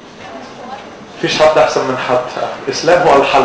مفيش حد احسن من حد اسلام هو الحل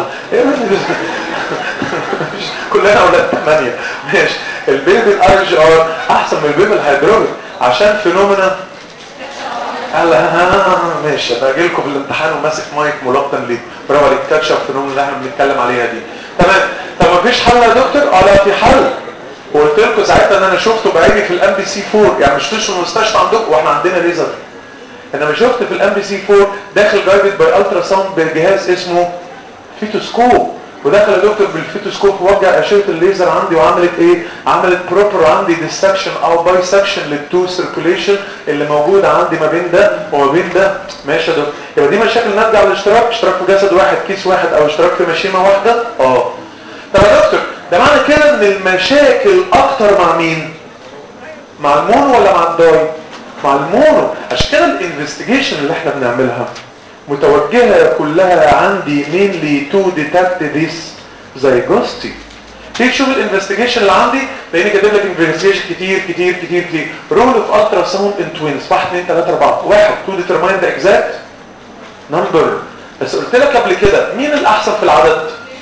كلنا اولاد ثمانية ماشي البيبي الاي جي ار احسن من البيبي الهيدروبيك عشان فينومينا قال ها ماشي انا هاجي لكم في الامتحان وماسك مايك ملقن ليه برافو عليك كاتشب فينومينا اللي احنا بنتكلم عليها دي تمام طب مفيش حل يا دكتور اه لا في حل وقلت لكم ساعتها ان انا شفته بعيني في الام بي سي 4 يعني مش تشوفوا المستشفى عندكم واحنا عندنا ليزر انا شفت في الام بي سي 4 داخل جايدد باي الترا ساوند بجهاز اسمه فيتوسكوب ودخل يا دكتور بالفيتوسكوب ووجع اشعه الليزر عندي وعملت ايه عملت بروبر عندي ديسكشن او باي سكشن للتو سيركوليشن اللي موجوده عندي ما بين ده وما بين ده ماشي يا دكتور يبقى دي مشاكل نرجع للاشتراك اشتراك في جسد واحد كيس واحد او اشتراك في مشيمه واحده اه طب يا دكتور ده معنى كده ان المشاكل اكتر مع مين مع المون ولا مع الداي مع المونو عشان كده الانفستيجيشن اللي احنا بنعملها متوجهه كلها عندي mainly to detect this zygosti تيجي تشوف الانفستيجيشن اللي عندي لاني كاتب لك انفستيجيشن كتير كتير كتير كتير رول اوف الترا ساوند ان توينز 1 2 3 4 واحد تو ديترماين ذا اكزاكت نمبر بس قلت لك قبل كده مين الاحسن في العدد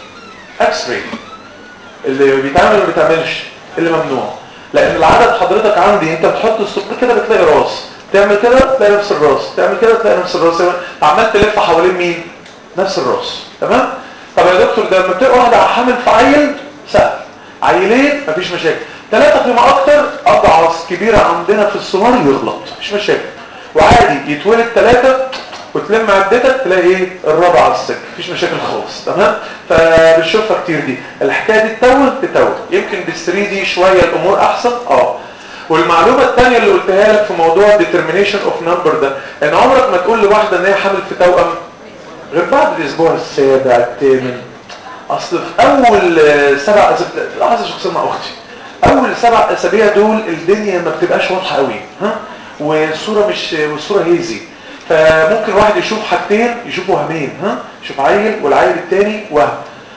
اكس راي اللي بيتعمل ولا بيتعملش اللي ممنوع لان العدد حضرتك عندي انت بتحط السطر كده بتلاقي راس تعمل كده تلاقي نفس الراس تعمل كده تلاقي نفس الراس عمال تلف حوالين مين نفس الراس تمام طب يا دكتور ده لما بتبقى واحده حامل في عيل سهل عيلين مفيش مشاكل ثلاثه فيما اكتر اضعف كبيره عندنا في السونار يغلط مفيش مشاكل وعادي يتولد ثلاثه وتلم عدتك تلاقي ايه الرابع على السكه مفيش مشاكل خالص تمام فبنشوفها كتير دي الحكايه دي تتول تتول يمكن بال 3 دي شويه الامور احسن اه والمعلومه الثانيه اللي قلتها لك في موضوع determination اوف نمبر ده ان عمرك ما تقول لواحده ان هي حامل في توأم غير بعد الاسبوع السابع الثامن اصل في اول سبع اسابيع لحظه شخصيه مع اختي اول سبع اسابيع دول الدنيا ما بتبقاش واضحه قوي ها والصوره مش والصوره هيزي فممكن واحد يشوف حاجتين يشوف وهمين ها يشوف عيل والعيل الثاني وهم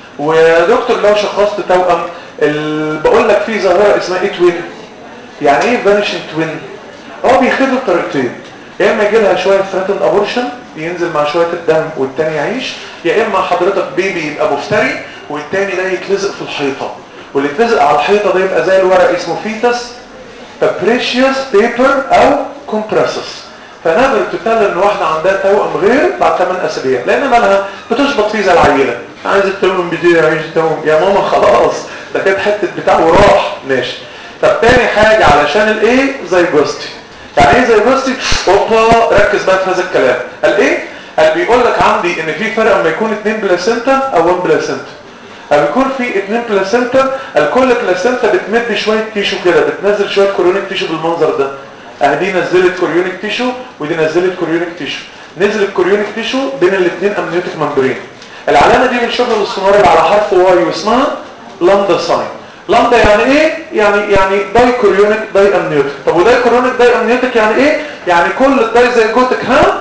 ودكتور لو شخصت توأم ال... بقول لك في ظاهره اسمها ايه توين يعني ايه فانيشنج توين هو بيخدوا بطريقتين يا اما يجي لها شويه ثريتن ابورشن ينزل مع شويه الدم والتاني يعيش يا اما حضرتك بيبي يبقى مفتري والتاني ده يتلزق في الحيطه واللي يتلزق على الحيطه ده يبقى زي الورق اسمه فيتس فبريشيوس بيبر او كومبريسس فنقدر تتكلم ان واحده عندها توأم غير بعد 8 اسابيع لان مالها بتشبط فيه زي العيله عايز التوأم بدي عايز التوأم يا ماما خلاص ده كانت حته بتاع وراح ماشي طب تاني حاجه علشان الايه زي جوستي يعني ايه زي جوستي اوبا ركز بقى في هذا الكلام قال ايه قال بيقول لك عندي ان في فرق اما يكون اتنين بلاسنتا او 1 بلاسنتا اما يكون في اتنين بلاسنتا الكل بلاسنتا بتمد شويه تيشو كده بتنزل شويه كورونيك تيشو بالمنظر ده اهدي نزلت كوريونيك تيشو ودي نزلت كوريونيك تيشو نزل الكوريونيك تيشو بين الاثنين امنيوتيك ممبرين العلامه دي بنشوفها بالسونار على حرف واي واسمها لامدا ساين لامدا يعني ايه يعني يعني داي كوريونيك داي امنيوتيك طب وداي كوريونيك داي امنيوتيك يعني ايه يعني كل الداي زيجوتيك ها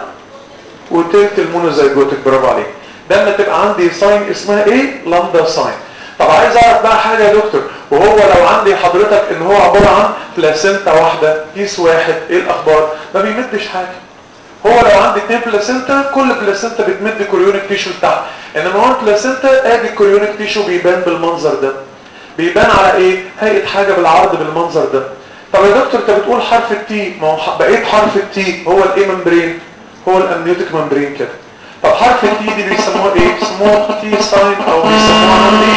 وتلت المونوزيجوتيك برافو عليك ده لما تبقى عندي ساين اسمها ايه لامدا ساين طب عايز اعرف بقى حاجه يا دكتور وهو لو عندي حضرتك ان هو عباره عن بلاسنتا واحده كيس واحد ايه الاخبار ما بيمدش حاجه هو لو عندي اتنين بلاسنتا كل بلاسنتا بتمد كوريونيك تيشو بتاعها انما هو البلاسنتا ادي الكوريونيك تيشو بيبان بالمنظر ده بيبان على ايه هيئه حاجه بالعرض بالمنظر ده طب يا دكتور انت بتقول حرف التي ما هو بقيت حرف التي هو الايه ممبرين هو الامنيوتيك ممبرين كده طب حرف التي دي بيسموها ايه بيسموها تي ساين او بيسموها عندي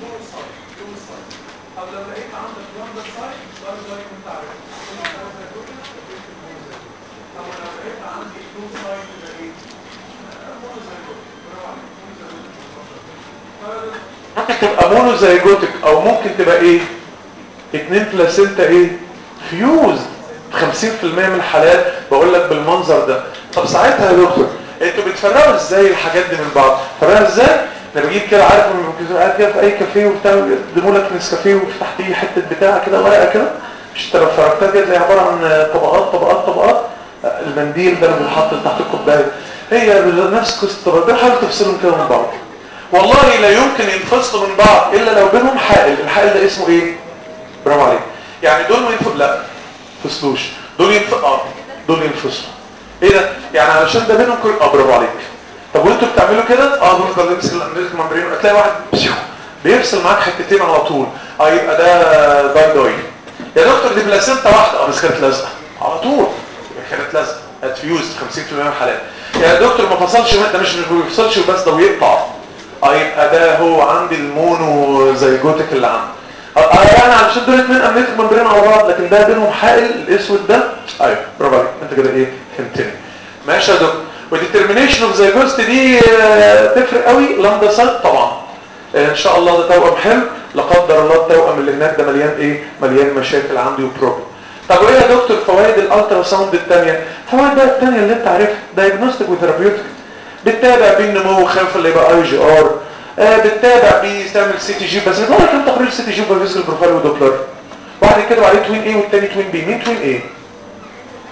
ممكن تبقى مونوزيجوتك او ممكن تبقى ايه اتنين بلاسنتا ايه فيوز 50% من الحالات بقول لك بالمنظر ده طب ساعتها يا دكتور انتوا بتفرقوا ازاي الحاجات دي من بعض فرقها ازاي انا بجيب كده عارف لما بتبقى قاعد كده في اي كافيه وبتاع يقدموا لك نسكافيه وفي تحتيه حته بتاع كده ورقه كده مش انت لو فرقتها كده زي عباره عن طبقات طبقات طبقات المنديل ده اللي بيتحط تحت الكوبايه هي نفس قصه الطبقات حاول تفصلهم كده من بعض والله لا يمكن ينفصلوا من بعض الا لو بينهم حائل الحائل ده اسمه ايه برافو عليك يعني دول ما ينفصلوا لا فصلوش دول ينفصلوا اه دول ينفصلوا ايه ده يعني علشان ده بينهم كل اه برافو عليك طب وانتوا بتعملوا كده اه بنفضل نمسك الامريكا ممبرين تلاقي واحد بيفصل معاك حتتين على طول اه يبقى ده داي داي يا دكتور دي بلاسنتا واحده اه بس كانت لازقه على طول كانت لازقه هتفيوز 50% من الحالات يا دكتور ما فصلش ده مش ما بيفصلش بس ده بيقطع اه يبقى ده هو عندي المونو زيجوتك اللي عندي اه يعني علشان دول اتنين امنيتك ممبرين على بعض لكن ده بينهم حائل الاسود ده ايوه برافو عليك انت كده ايه فهمتني ماشي يا دكتور وديترمينيشن اوف زيجوست دي تفرق قوي لامدا سايت طبعا ان شاء الله ده توأم حلو لا قدر الله التوأم اللي هناك ده مليان ايه مليان مشاكل عندي وبروبلم طب وايه يا دكتور فوائد الالترا ساوند الثانيه فوائد بقى الثانيه اللي انت عارفها دايجنوستيك وثيرابيوتيك بتتابع بيه النمو خايف اللي يبقى اي جي ار آه بتتابع بيه تعمل سي تي جي بس بتقول لك كام تقرير سي تي جي وفيزيكال بروفايل ودوبلر واحد كده عليه توين ايه والتاني توين بي مين توين ايه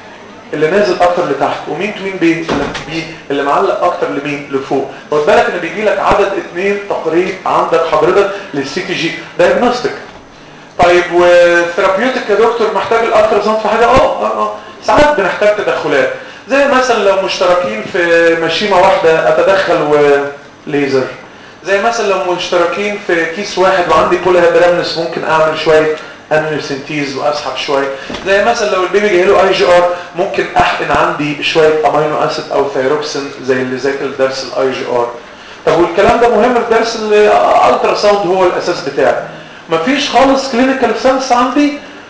اللي نازل اكتر لتحت ومين تو مين بي اللي بي اللي معلق اكتر لمين لفوق خد بالك ان بيجي لك عدد اثنين تقريب عندك حضرتك للسي تي جي دايجنوستيك طيب والثيرابيوتيك يا دكتور محتاج الالترا ساوند في حاجه اه اه اه ساعات بنحتاج تدخلات زي مثلا لو مشتركين في مشيمه واحده اتدخل وليزر زي مثلا لو مشتركين في كيس واحد وعندي بولي هيدرامنس ممكن اعمل شويه امينوسنتيز واسحب شويه زي مثلا لو البيبي جاي له اي جي ار ممكن احقن عندي شويه امينو اسيد او ثيروكسين زي اللي ذاكر درس الاي جي ار طب والكلام ده مهم في درس الالترا ساوند هو الاساس بتاعي مفيش خالص كلينيكال سنس عندي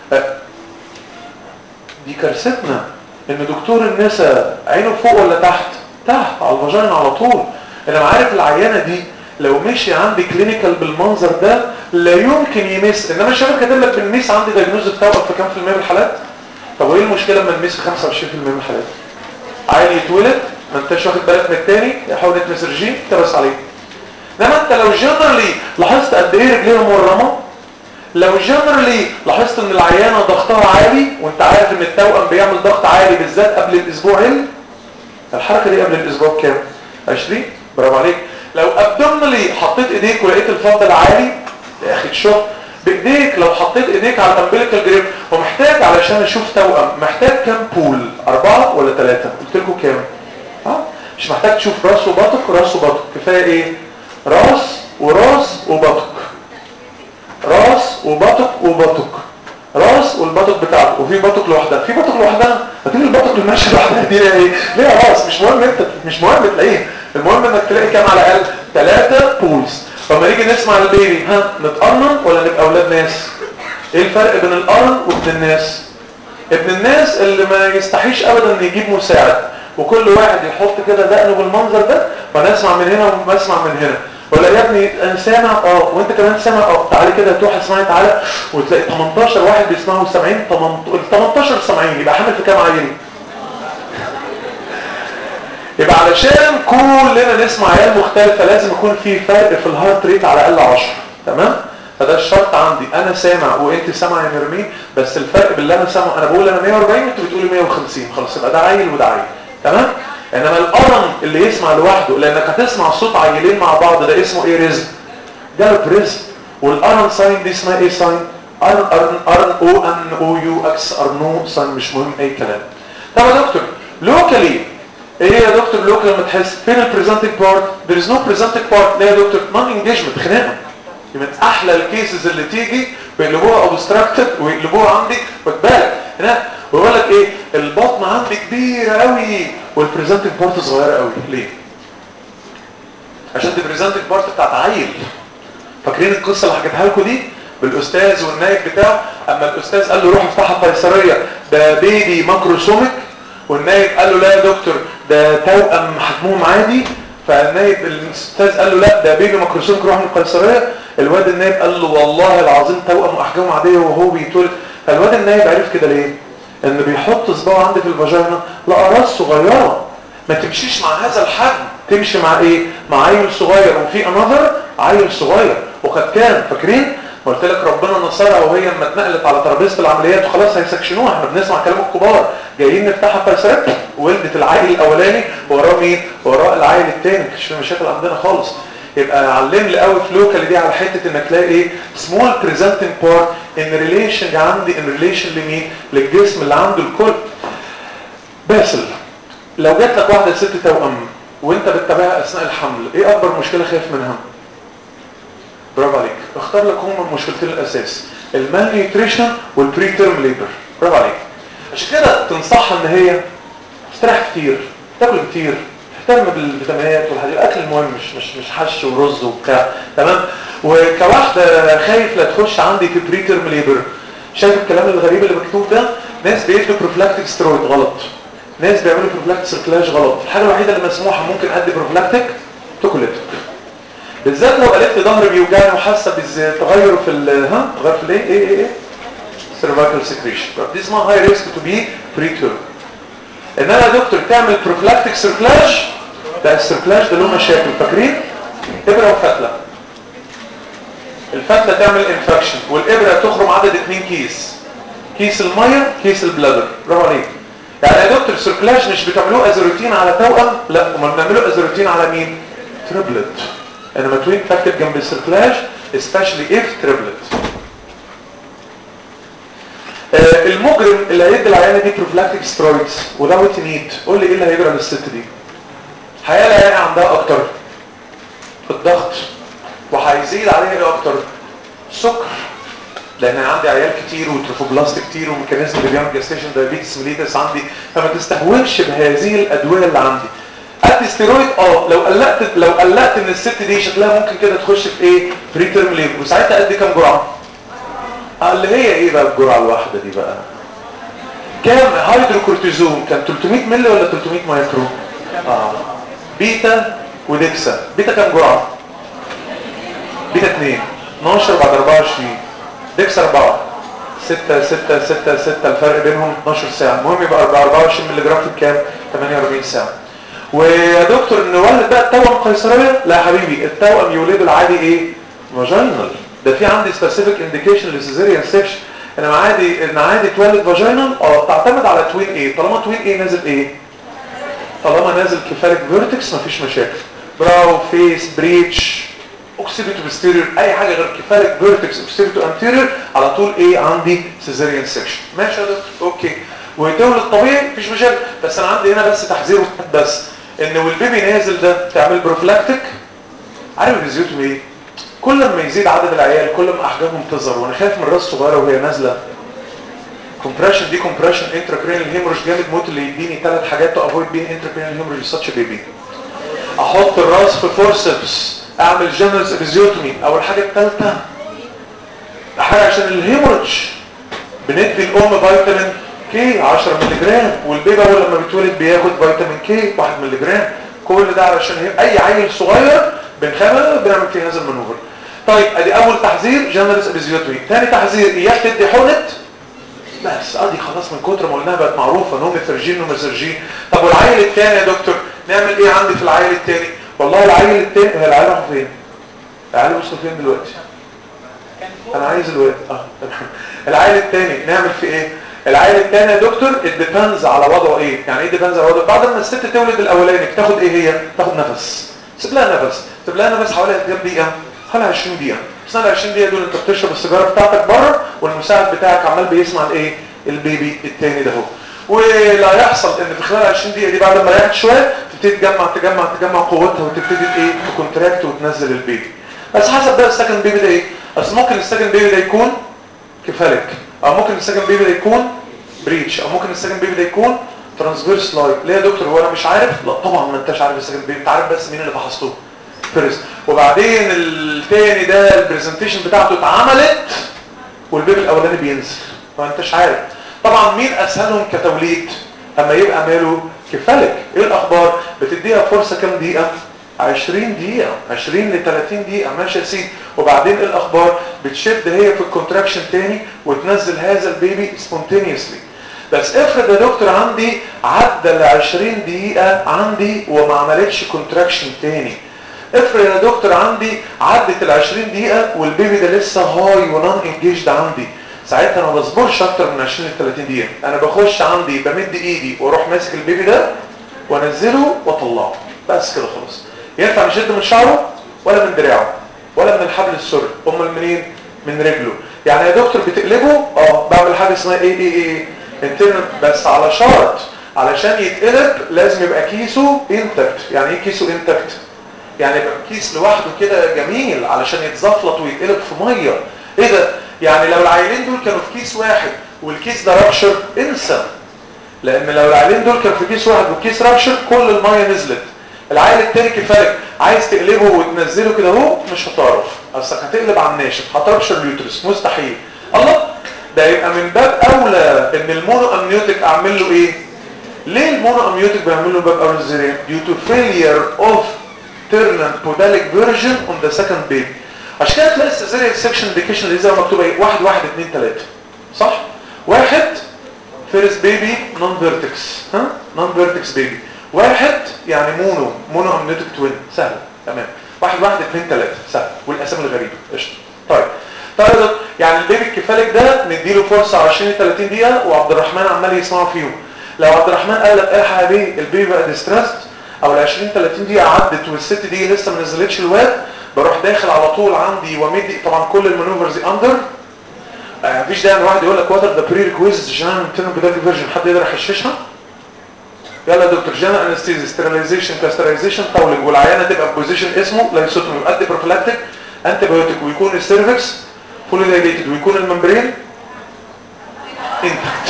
دي كارثتنا ان دكتور النساء عينه فوق ولا تحت تحت على الفاجينا على طول انا عارف العيانه دي لو مشي عندي كلينيكال بالمنظر ده لا يمكن يمس انما الشباب كاتب لك بنمس عندي دايجنوز بتاعه في كام في المية من الحالات طب وايه المشكله لما نمس في 25% من الحالات عيل يتولد ما انتش واخد بالك من التاني يحاول مترجين تبس عليه انما انت لو جنرالي لاحظت قد ايه رجليها مورمه لو جنرالي لاحظت ان العيانه ضغطها عالي وانت عارف ان التوأم بيعمل ضغط عالي بالذات قبل الاسبوع الحركه دي قبل الاسبوع كام 20 برافو عليك لو ابدومنالي حطيت ايديك ولقيت الفضل عالي يا اخي تشوف بايديك لو حطيت ايديك على الامبليكال جريب ومحتاج علشان اشوف توأم محتاج كام بول اربعة ولا ثلاثة قلت لكم كام ها مش محتاج تشوف راس وبطق راس وبطق كفايه ايه راس وراس وبطق راس وبطق وبطق راس والبطق بتاعته وفي بطق لوحدها في بطق لوحدها هتيجي البطق اللي ماشيه لوحدها دي ايه ليها راس مش مهم انت مش مهم تلاقيه المهم انك تلاقي كام على الاقل ثلاثة بولز فما نيجي نسمع البيبي ها نتقرن ولا نبقى اولاد ناس ايه الفرق بين القرن وابن الناس ابن الناس اللي ما يستحيش ابدا ان يجيب مساعد وكل واحد يحط كده دقنه بالمنظر ده وانا اسمع من هنا واسمع من هنا ولا يا ابني انا سامع اه وانت كمان سامع اه تعالي كده تروح اسمعي تعالى وتلاقي 18 واحد بيسمعوا 70 18 سامعين يبقى حامل في كام عيل يبقى علشان كلنا نسمع عيال مختلفة لازم يكون في فرق في الهارت ريت على الاقل 10 تمام فده الشرط عندي انا سامع وانت سامع يا نرمين بس الفرق باللي انا سامعه انا بقول انا 140 وانت بتقولي 150 خلاص يبقى ده عيل وده عيل تمام انما القرن اللي يسمع لوحده لانك هتسمع صوت عيلين مع بعض ده اسمه ايه رزق جالب رزق والقرن ساين دي اسمها ايه ساين ارن ارن ارن او ان او يو اكس ارنو ساين مش مهم اي كلام طب يا دكتور لوكالي ايه يا دكتور لوكال لما تحس فين البريزنتنج بارت there is no presenting part ليه يا دكتور نون انجيجمنت خناقه من احلى الكيسز اللي تيجي بيقلبوها اوبستراكتد ويقلبوها عندي خد بالك هنا ويقول لك ايه البطن عندي كبيره قوي والبريزنتنج بارت صغيره قوي ليه عشان دي بريزنتنج بارت بتاعت عيل فاكرين القصه اللي حكيتها لكم دي بالاستاذ والنايب بتاعه اما الاستاذ قال له روح افتحها قيصريه ده بيبي ماكروسوميك والنايب قال له لا يا دكتور ده توأم حجمهم عادي فالنايب الاستاذ قال له لا ده بيبي ماكروسوميك روح من القيصريه الواد النايب قال له والله العظيم توأم احجام عاديه وهو بيتولد فالواد النايب عرف كده ليه ان بيحط صباعه عندي في الفاجينا لقى راس صغيره ما تمشيش مع هذا الحجم تمشي مع ايه مع عيل صغير وفي انذر عيل صغير وقد كان فاكرين قلت لك ربنا نصرها وهي لما اتنقلت على ترابيزه العمليات وخلاص هيسكشنوها احنا بنسمع كلام الكبار جايين نفتحها قيصريه ولدت العيل الاولاني وراه مين وراه العيل الثاني مش في مشاكل عندنا خالص يبقى علم لي قوي في لوكال دي على حته انك تلاقي ايه سمول بريزنتنج بارت ان ريليشن عندي ان ريليشن لمين للجسم اللي عنده الكل باسل لو جات لك واحده ست توأم وانت بتتابعها اثناء الحمل ايه اكبر مشكله خايف منها برافو عليك اختار لك هم المشكلتين الاساس المال نيوتريشن والبري تيرم ليبر برافو عليك عشان كده تنصحها ان هي تستريح كتير تاكل كتير تهتم بالفيتامينات والحاجات الاكل المهم مش مش مش حش ورز وبتاع تمام وكواحده خايف لا تخش عندي في بري تيرم ليبر شايف الكلام الغريب اللي مكتوب ده ناس بيدوا بروفلاكتيك سترويد غلط ناس بيعملوا بروفلاكتيك سيركلاج غلط الحاجه الوحيده اللي مسموحه ممكن ادي بروفلاكتيك توكوليتك بالذات لو قالت لي ظهري بيوجعني وحاسه بتغير في ال ها تغير في الايه ايه ايه ايه سيرفايكال سكريشن دي اسمها هاي ريسك تو بي بريتيرم انما يا دكتور تعمل بروفلاكتيك سيركلاج ده السيركلاج ده له مشاكل فاكرين ابره وفتله الفتله تعمل انفكشن والابره تخرم عدد اثنين كيس كيس الميه كيس البلادر برافو عليك يعني يا دكتور السيركلاج مش بتعملوه از روتين على توأم لا امال بنعمله از روتين على مين تريبلت انما توين فاكتور جنب السيركلاج especially if triplet آه المجرم اللي هيدي العيانه دي بروفلاكتيك سترويدز without need قول لي ايه اللي هيجرى للست دي هيلاقي العيانه عندها اكتر الضغط وهيزيد عليها ايه اكتر سكر لان عندي عيال كتير وتروفوبلاست كتير وميكانيزم اللي بيعمل جاستيشن دايابيتس ميليتس عندي فما تستهونش بهذه الادويه اللي عندي ادي ستيرويد اه لو قلقت لو قلقت ان الست دي شكلها ممكن كده تخش في ايه فري تيرم ليبر وساعتها ادي كام جرعه اه اللي هي ايه بقى الجرعه الواحده دي بقى كام هيدروكورتيزون كان 300 مللي ولا 300 مايكرو اه بيتا وديكسا بيتا كام جرعه بيتا 2 12 بعد 24 ديكسا 4 6 6 6 6 الفرق بينهم 12 ساعه المهم يبقى 24 مللي جرام في الكام 48 ساعه ويا دكتور نولد بقى التوأم قيصريه لا يا حبيبي التوأم يولد العادي ايه فاجينال ده في عندي سبيسيفيك انديكيشن للسيزيريان سيكشن انا عادي ان عادي تولد فاجينال اه تعتمد على توين ايه طالما توين ايه نازل ايه طالما نازل كفالك فيرتكس مفيش مشاكل براو فيس بريتش اوكسيبيتو بستيريور اي حاجه غير كفالك فيرتكس اوكسيبيتو انتيريور على طول ايه عندي سيزيريان سيكشن ماشي يا دكتور اوكي وتولد طبيعي مفيش مشاكل بس انا عندي هنا بس تحذير واحد بس ان والبيبي نازل ده تعمل بروفلاكتيك عارف الفيزيوتومي ايه كل ما يزيد عدد العيال كل ما احجامهم تظهر وانا خايف من الراس الصغيره وهي نازله كومبريشن دي كومبريشن انتراكرينال هيموريج جامد موت اللي يديني ثلاث حاجات تو افويد بين انتراكرينال هيموريج ساتش بيبي احط الراس في فورسبس اعمل جنرالز ابيزيوتومي اول حاجه الثالثه حاجه عشان الهيموريج بندي الام فيتامين كي 10 مللي جرام والبيبي اول لما بيتولد بياخد فيتامين كي 1 مللي جرام كل ده علشان اي عيل صغير بنخابه بنعمل فيه هذا المانوفر طيب ادي اول تحذير جنرالز ابيزيوتومي ثاني تحذير اياك تدي حقنه بس ادي خلاص من كتر ما قلناها بقت معروفه نوم فرجين نوميسرجين طب والعيل الثاني يا دكتور نعمل ايه عندي في العيل الثاني والله العيل الثاني هي العيال راحوا فين العيال وصلوا فين دلوقتي انا عايز الواد اه العيل الثاني نعمل في ايه العيل الثاني يا دكتور الديبندز على وضعه ايه يعني ايه ديبندز على وضعه بعد ما الست تولد الاولاني بتاخد ايه هي تاخد نفس سيب لها نفس سيب لها نفس حوالي كام دقيقه حوالي 20 دقيقه بس ال 20 دقيقه دول انت بتشرب السيجاره بتاعتك بره والمساعد بتاعك عمال بيسمع الايه البيبي الثاني ده هو ولا يحصل ان في خلال 20 دقيقه دي بعد ما ريحت شويه تبتدي تجمع تجمع تجمع قوتها وتبتدي ايه تكونتراكت وتنزل البيبي بس حسب بقى السكند بيبي ده ايه اصل ممكن السكند بيبي ده يكون كفالك او ممكن السكند بيبي ده يكون بريتش او ممكن السكند بيبي ده يكون ترانسفيرس لاين ليه يا دكتور هو انا مش عارف لا طبعا ما انتش عارف السكند بيبي انت عارف بس مين اللي فحصته فيرست وبعدين التاني ده البرزنتيشن بتاعته اتعملت والبيبي الاولاني بينزل ما انتش عارف طبعا مين اسهلهم كتوليد اما يبقى ماله كفالك ايه الاخبار بتديها فرصه كام دقيقه 20 دقيقة 20 ل 30 دقيقة ماشي يا سيدي وبعدين ايه الاخبار بتشد هي في الكونتراكشن تاني وتنزل هذا البيبي سبونتينيوسلي بس افرض يا دكتور عندي عدى ال 20 دقيقة عندي وما عملتش كونتراكشن تاني افرض يا دكتور عندي عدت ال 20 دقيقة والبيبي ده لسه هاي ونون انجيجد عندي ساعتها انا ما بصبرش اكتر من 20 ل 30 دقيقة انا بخش عندي بمد ايدي واروح ماسك البيبي ده وانزله واطلعه بس كده خلاص ينفع نشد من شعره ولا من دراعه ولا من الحبل السري امال منين من رجله يعني يا دكتور بتقلبه اه بعمل حاجه اسمها ايه ايه ايه انترنال بس على شرط علشان يتقلب لازم يبقى كيسه انتكت يعني ايه كيسه انتكت يعني يبقى كيس لوحده كده جميل علشان يتزفلط ويتقلب في ميه ايه ده يعني لو العيلين دول كانوا في كيس واحد والكيس ده رابشر انسى لان لو العيلين دول كانوا في كيس واحد والكيس رابشر كل الميه نزلت العيل التاني كفالك عايز تقلبه وتنزله كده اهو مش هتعرف اصلك هتقلب على الناشف هتربشر اليوترس مستحيل الله ده يبقى من باب اولى ان المونو امنيوتيك اعمل له ايه ليه المونو امنيوتيك بيعمل له باب اولى ازاي due to failure of terminal podalic version on the second baby عشان كده تلاقي السيزيريان سكشن انديكيشن اللي زي ما مكتوب ايه واحد واحد اتنين تلاته صح واحد فيرست بيبي نون فيرتكس ها نون فيرتكس بيبي واحد يعني مونو مونو امنيوتيك توين سهل تمام واحد واحد اثنين ثلاثة سهل والاسامي الغريبة قشطة طيب طيب يعني البيبي الكفالك ده نديله فرصة 20 30 دقيقة وعبد الرحمن عمال يسمعوا فيهم لو عبد الرحمن قال لك الحق يا بيه البيبي بقى ديستريسد او ال 20 30 دقيقه عدت والست دي لسه ما نزلتش الواد بروح داخل على طول عندي ومدي طبعا كل المانوفرز اندر آه، مفيش داعي ان واحد يقول لك وات ار ذا بري ريكويزيتس عشان انا نتكلم بدل فيرجن حد يقدر يحششها يلا يا دكتور جنرال انستيزي ستيرلايزيشن كاسترايزيشن تاولنج والعيانه تبقى في بوزيشن اسمه لايسوتومي يؤدي بروفلاكتيك انتي بايوتيك ويكون السيرفكس فولي دايليتد ويكون الممبرين انتكت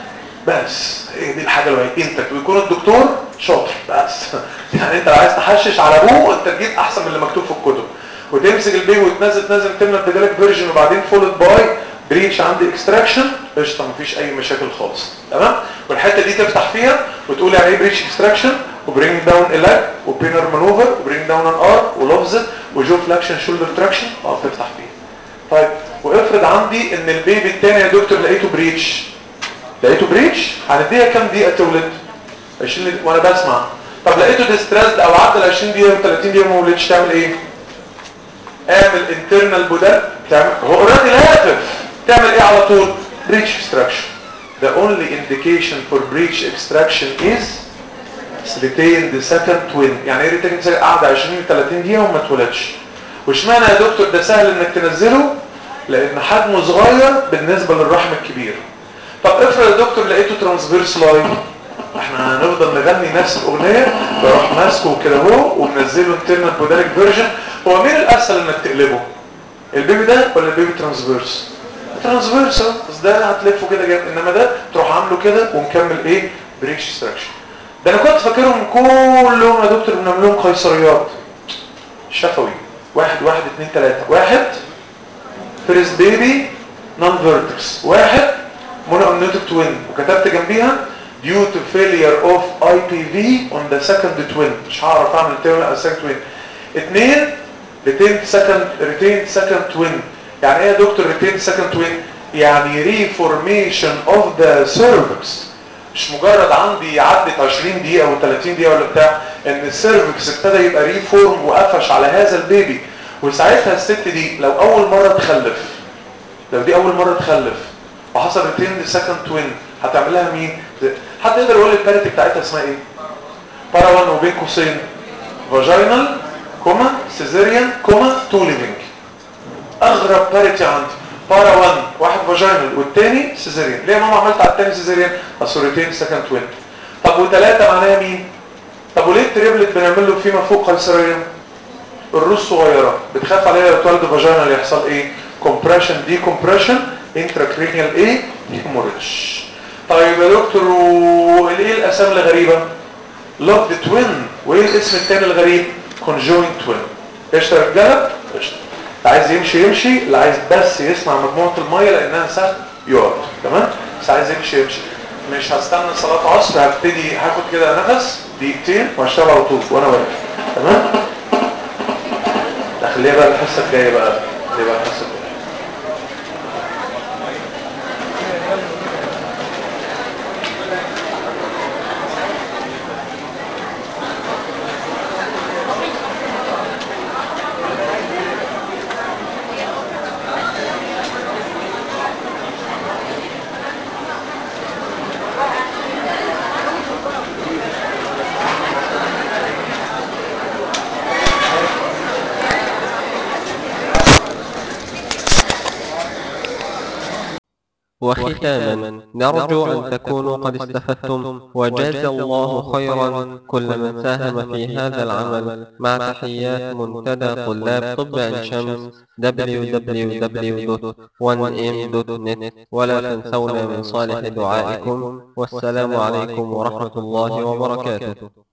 بس هي دي الحاجه الوحيده انتكت ويكون الدكتور شاطر بس يعني انت لو عايز تحشش على ابوه انت تجيب احسن من اللي مكتوب في الكتب وتمسك البيبي وتنزل تنزل تملى بدالك فيرجن وبعدين فولد باي بريتش عندي اكستراكشن قشطه مفيش اي مشاكل خالص تمام والحته دي تفتح فيها وتقول يعني ايه بريتش اكستراكشن وبرينج داون الاج وبينر مانوفر وبرينج داون ان ار ولوفز وجو فلاكشن شولدر تراكشن اه تفتح فيها طيب وافرض عندي ان البيبي الثاني يا دكتور لقيته بريتش لقيته بريتش هنديها كام دقيقه تولد 20 دقيقة. وانا بسمع طب لقيته ديستريسد او عدى ال 20 دقيقه و30 دقيقه ما ولدش تعمل ايه اعمل انترنال بودال تعمل هو اوريدي لافف تعمل ايه على طول بريتش اكستراكشن the only indication for breech extraction is retained second twin يعني ايه retained second قعد 20 30 دقيقه وما اتولدش واشمعنى يا دكتور ده سهل انك تنزله لان حجمه صغير بالنسبه للرحم الكبير طب افرض يا دكتور لقيته ترانسفيرس لاين احنا هنفضل نغني نفس الاغنيه بروح ماسكه كده اهو ومنزله انترنال بوداليك فيرجن هو مين الاسهل انك تقلبه البيبي ده ولا البيبي ترانسفيرس ترانسفيرس اه بس ده هتلفه كده جامد انما ده تروح عامله كده ومكمل ايه بريكش ستراكشن ده انا كنت فاكرهم كلهم يا دكتور بنعمل لهم قيصريات شفوي واحد واحد اتنين تلاته واحد فيرست بيبي نون فيرتكس واحد مونو امنيوتيك توين وكتبت جنبيها due to failure of IPV on the second twin مش هعرف اعمل تاني على second twin اتنين retained second retained second twin يعني ايه يا دكتور retained second twin يعني reformation of the cervix مش مجرد عندي عدت 20 دقيقة و 30 دقيقة ولا بتاع ان السيرفكس ابتدى يبقى ريفورم وقفش على هذا البيبي وساعتها الست دي لو اول مرة تخلف لو دي اول مرة تخلف وحصل ريتيند سكند توين هتعمل لها مين حد يقدر يقول لي الباريتي بتاعتها اسمها ايه بارا 1 وبين قوسين فاجينال كوما سيزيريان كوما تو ليفنج اغرب باريتي عندي بارا 1 واحد فاجينال والتاني سيزيريان ليه يا ماما عملت على التاني سيزيريان اصل ريتيند سكند توين طب وثلاثه معناها مين طب وليه التريبلت بنعمل له فيما فوق قيصريه الروس صغيره بتخاف عليها لو اتولد فاجينال يحصل ايه كومبريشن دي كومبريشن انتراكرينيال ايه هيموريدج طيب يا دكتور وايه الاسامي الغريبه لوف ذا توين وايه الاسم الثاني الغريب كونجوينت توين قشطه يا رجاله قشطه اللي عايز يمشي يمشي اللي عايز بس يسمع مجموعه الميه لانها سهل يقعد تمام بس عايز يمشي يمشي مش هستنى صلاه عصر هبتدي هاخد كده نفس دقيقتين وهشتغل على طول وانا واقف تمام ده خليها بقى الحصه الجايه بقى خليها بقى الحصه الجايه
وختاما نرجو أن تكونوا قد استفدتم وجاز الله خيرا كل من ساهم في هذا العمل مع تحيات منتدى طلاب طب عين شمس www.1m.net ولا تنسونا من صالح دعائكم والسلام عليكم ورحمة الله وبركاته